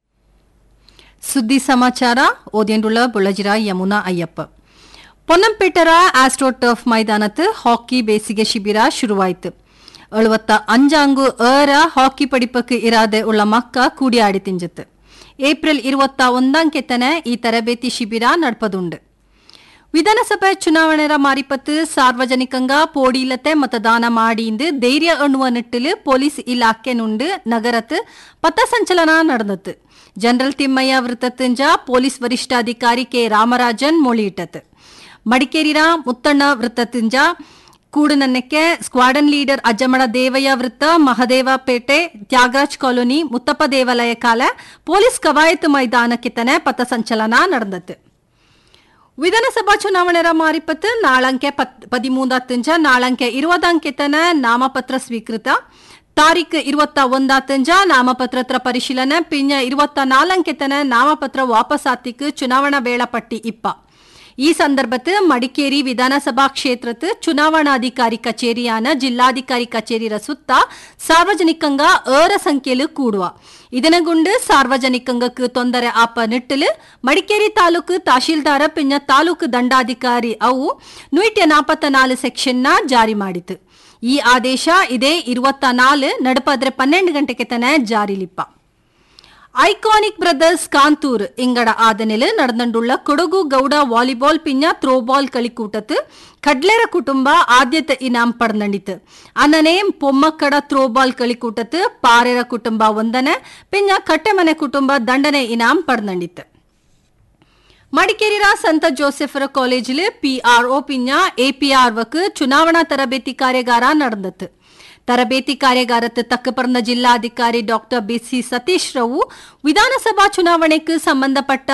Speaker 19: ಸುದ್ದಿ ಸಮಾಚಾರ ಓದಿಯಂಡುള്ള ಬುಳಜಿರ ಯಮುನಾ ಅಯ್ಯಪ್ಪ പൊന്നംപേട്ടര ആസ്ട്രോ ടർഫ് മൈതാനത്ത് ഹോക്കി ബേസിക ശിബിര ശുരുവായിത്ത് എഴുപത്ത അഞ്ചാങ്കു ഏറ ഹോക്കി പഠിപ്പക്ക് ഇരാതെ ഉള്ള മക്ക കൂടിയാടി തിഞ്ചത്ത് ಏಪ್ರಿಲ್ ಇರುವತ್ತ ಒಂದಂಕೆತನೆ ಈ ತರಬೇತಿ ಶಿಬಿರ ನಡ್ಪದುಂಡು ವಿಧಾನಸಭೆ ಚುನಾವಣೆರ ಮಾರಿಪತ್ತು ಸಾರ್ವಜನಿಕಂಗ ಪೋಡಿಲತೆ ಮತದಾನ ಮಾಡಿಂದು ಧೈರ್ಯ ಎನ್ನುವ ನಿಟ್ಟಿಲು ಪೊಲೀಸ್ ಇಲಾಖೆ ನುಂಡು ನಗರത്ത് ಪಥಸಂಚಲನ നടന്നത് ಜನರಲ್ ತಿಮ್ಮಯ್ಯ ವೃತ್ತತ್ತಿಂಜ ಪೊಲೀಸ್ ವರಿಷ್ಠಾಧಿಕಾರಿ ಕೆ ರಾಮರಾಜನ್ ಮൊഴിയിട്ടത് ಮಡಿಕೇರಿರ ಮುತ್ತಣ್ಣ ವೃತ್ತತ್ತಿಂಜ ಕೂಡನನ್ನಕ್ಕೆ ಸ್ಕ್ವಾಡನ್ ಲೀಡರ್ ಅಜ್ಜಮಡ ದೇವಯ್ಯ ವೃತ್ತ ಮಹದೇವಪೇಟೆ ತ್ಯಾಗರಾಜ್ ಕಾಲೋನಿ ಮುತ್ತಪ್ಪ ದೇವಾಲಯ ಕಾಲ ಪೊಲೀಸ್ ಕವಾಯತು ಮೈದಾನಕ್ಕೆ ತನೆ ಪಥಸಂಚಲನ ನಡೆದತ್ತು ವಿಧಾನಸಭಾ ಚುನಾವಣೆರ ಮಾರಿಪತ್ತು ನಾಳಂಕೆ ಪದಿಮೂಂದತ್ತಂಜ ನಾಳಂಕೆ ಇರುವದಂಕೆತನ ನಾಮಪತ್ರ ಸ್ವೀಕೃತ ತಾರೀಖು ಇರುವತ್ತ ಒಂದಾತಂಜ ನಾಮಪತ್ರತ್ರ ಪರಿಶೀಲನೆ ಪಿಂಜ ಇರುವತ್ತ ನಾಲಂಕೆತನ ನಾಮಪತ್ರ ವಾಪಸಾತಿಕ್ ಚುನಾವಣಾ ವೇಳಾಪಟ್ಟಿ ಇಪ್ಪ ಈ ಸಂದರ್ಭത്ത് ಮಡಿಕೇರಿ ವಿಧಾನಸಭಾ ಕ್ಷೇತ್ರത്ത് ಚುನಾವಣಾಧಿಕಾರಿ ಕಚೇರಿಯಾನ ಜಿಲ್ಲಾಧಿಕಾರಿ ಕಚೇರಿರ ಸುತ್ತ ಸಾರ್ವಜನಿಕಂಗ ಏರ ಸಂಖ್ಯೆಲು ಕೂಡುವ ಇದನಗುಂಡು ಸಾರ್ವಜನಿಕಂಗಕ್ಕೆ ತೊಂದರೆ ಆಪ ನಿಟ್ಟಲು ಮಡಿಕೇರಿ ತಾಲೂಕು ತಹಶೀಲ್ದಾರ ಪಿಂಜ ತಾಲೂಕು ದಂಡಾಧಿಕಾರಿ ಅವು ನೂಟ ನಾಪತ್ತ ನಾಲು ಸೆಕ್ಷನ್ನ ಜಾರಿ ಮಾಡಿತು ಈ ಆದೇಶ ಇದೇ ಇರುವತ್ತ ನಾಲು ನಡಪದ್ರೆ ಪನ್ನೆಂಡು ಗಂಟೆಗೆ ತನ ಜಾರಿಲಿಪ್ಪ ಐಕಾನಿಕ್ ಬ್ರದರ್ಸ್ ಕಾಂತೂರ್ ಇಂಗಡ ಆದನೆಲು நடந்துள்ள ಕೊಡಗು ಗೌಡ ವಾಲಿಬಾಲ್ ಪಿಂಜ ತ್ರೋಬಾಲ್ കളിക്കൂട്ടത്ത് ಕಡ್ಲೆರ ಕುಟುಂಬ ಆದ್ಯತೆ ಇನಾಮ್ ಪಡೆದಂಡಿತು ಅನ್ನನೆ ಪೊಮ್ಮಕ್ಕಡ ತ್ರೋಬಾಲ್ കളിക്കൂട്ടത്ത് ಪಾರೆರ ಕುಟುಂಬ ಒಂದನೆ ಪಿಂಜ ಕಟ್ಟೆಮನೆ ಕುಟುಂಬ ದಂಡನೆ ಇನಾಮ್ ಪಡೆದಂಡಿತು ಮಡಿಕೇರಿರ ಸಂತ ಜೋಸೆಫರ ಕಾಲೇಜಿಲ್ ಪಿಆರ್ಒ ಪಿಂಜ ಎಪಿಆರ್ವಕ್ ಚುನಾವಣಾ ತರಬೇತಿ ಕಾರ್ಯಾಗಾರ ನಡೆದತ್ತು ತರಬೇತಿ ಕಾರ್ಯಾಗಾರಕ್ಕೆ ತಕ್ಕ ಪರ್ನ ಜಿಲ್ಲಾಧಿಕಾರಿ ಡಾಕ್ಟರ್ ಬಿಸಿ ಸತೀಶ್ ರವು ವಿಧಾನಸಭಾ ಚುನಾವಣೆಗೆ ಸಂಬಂಧಪಟ್ಟ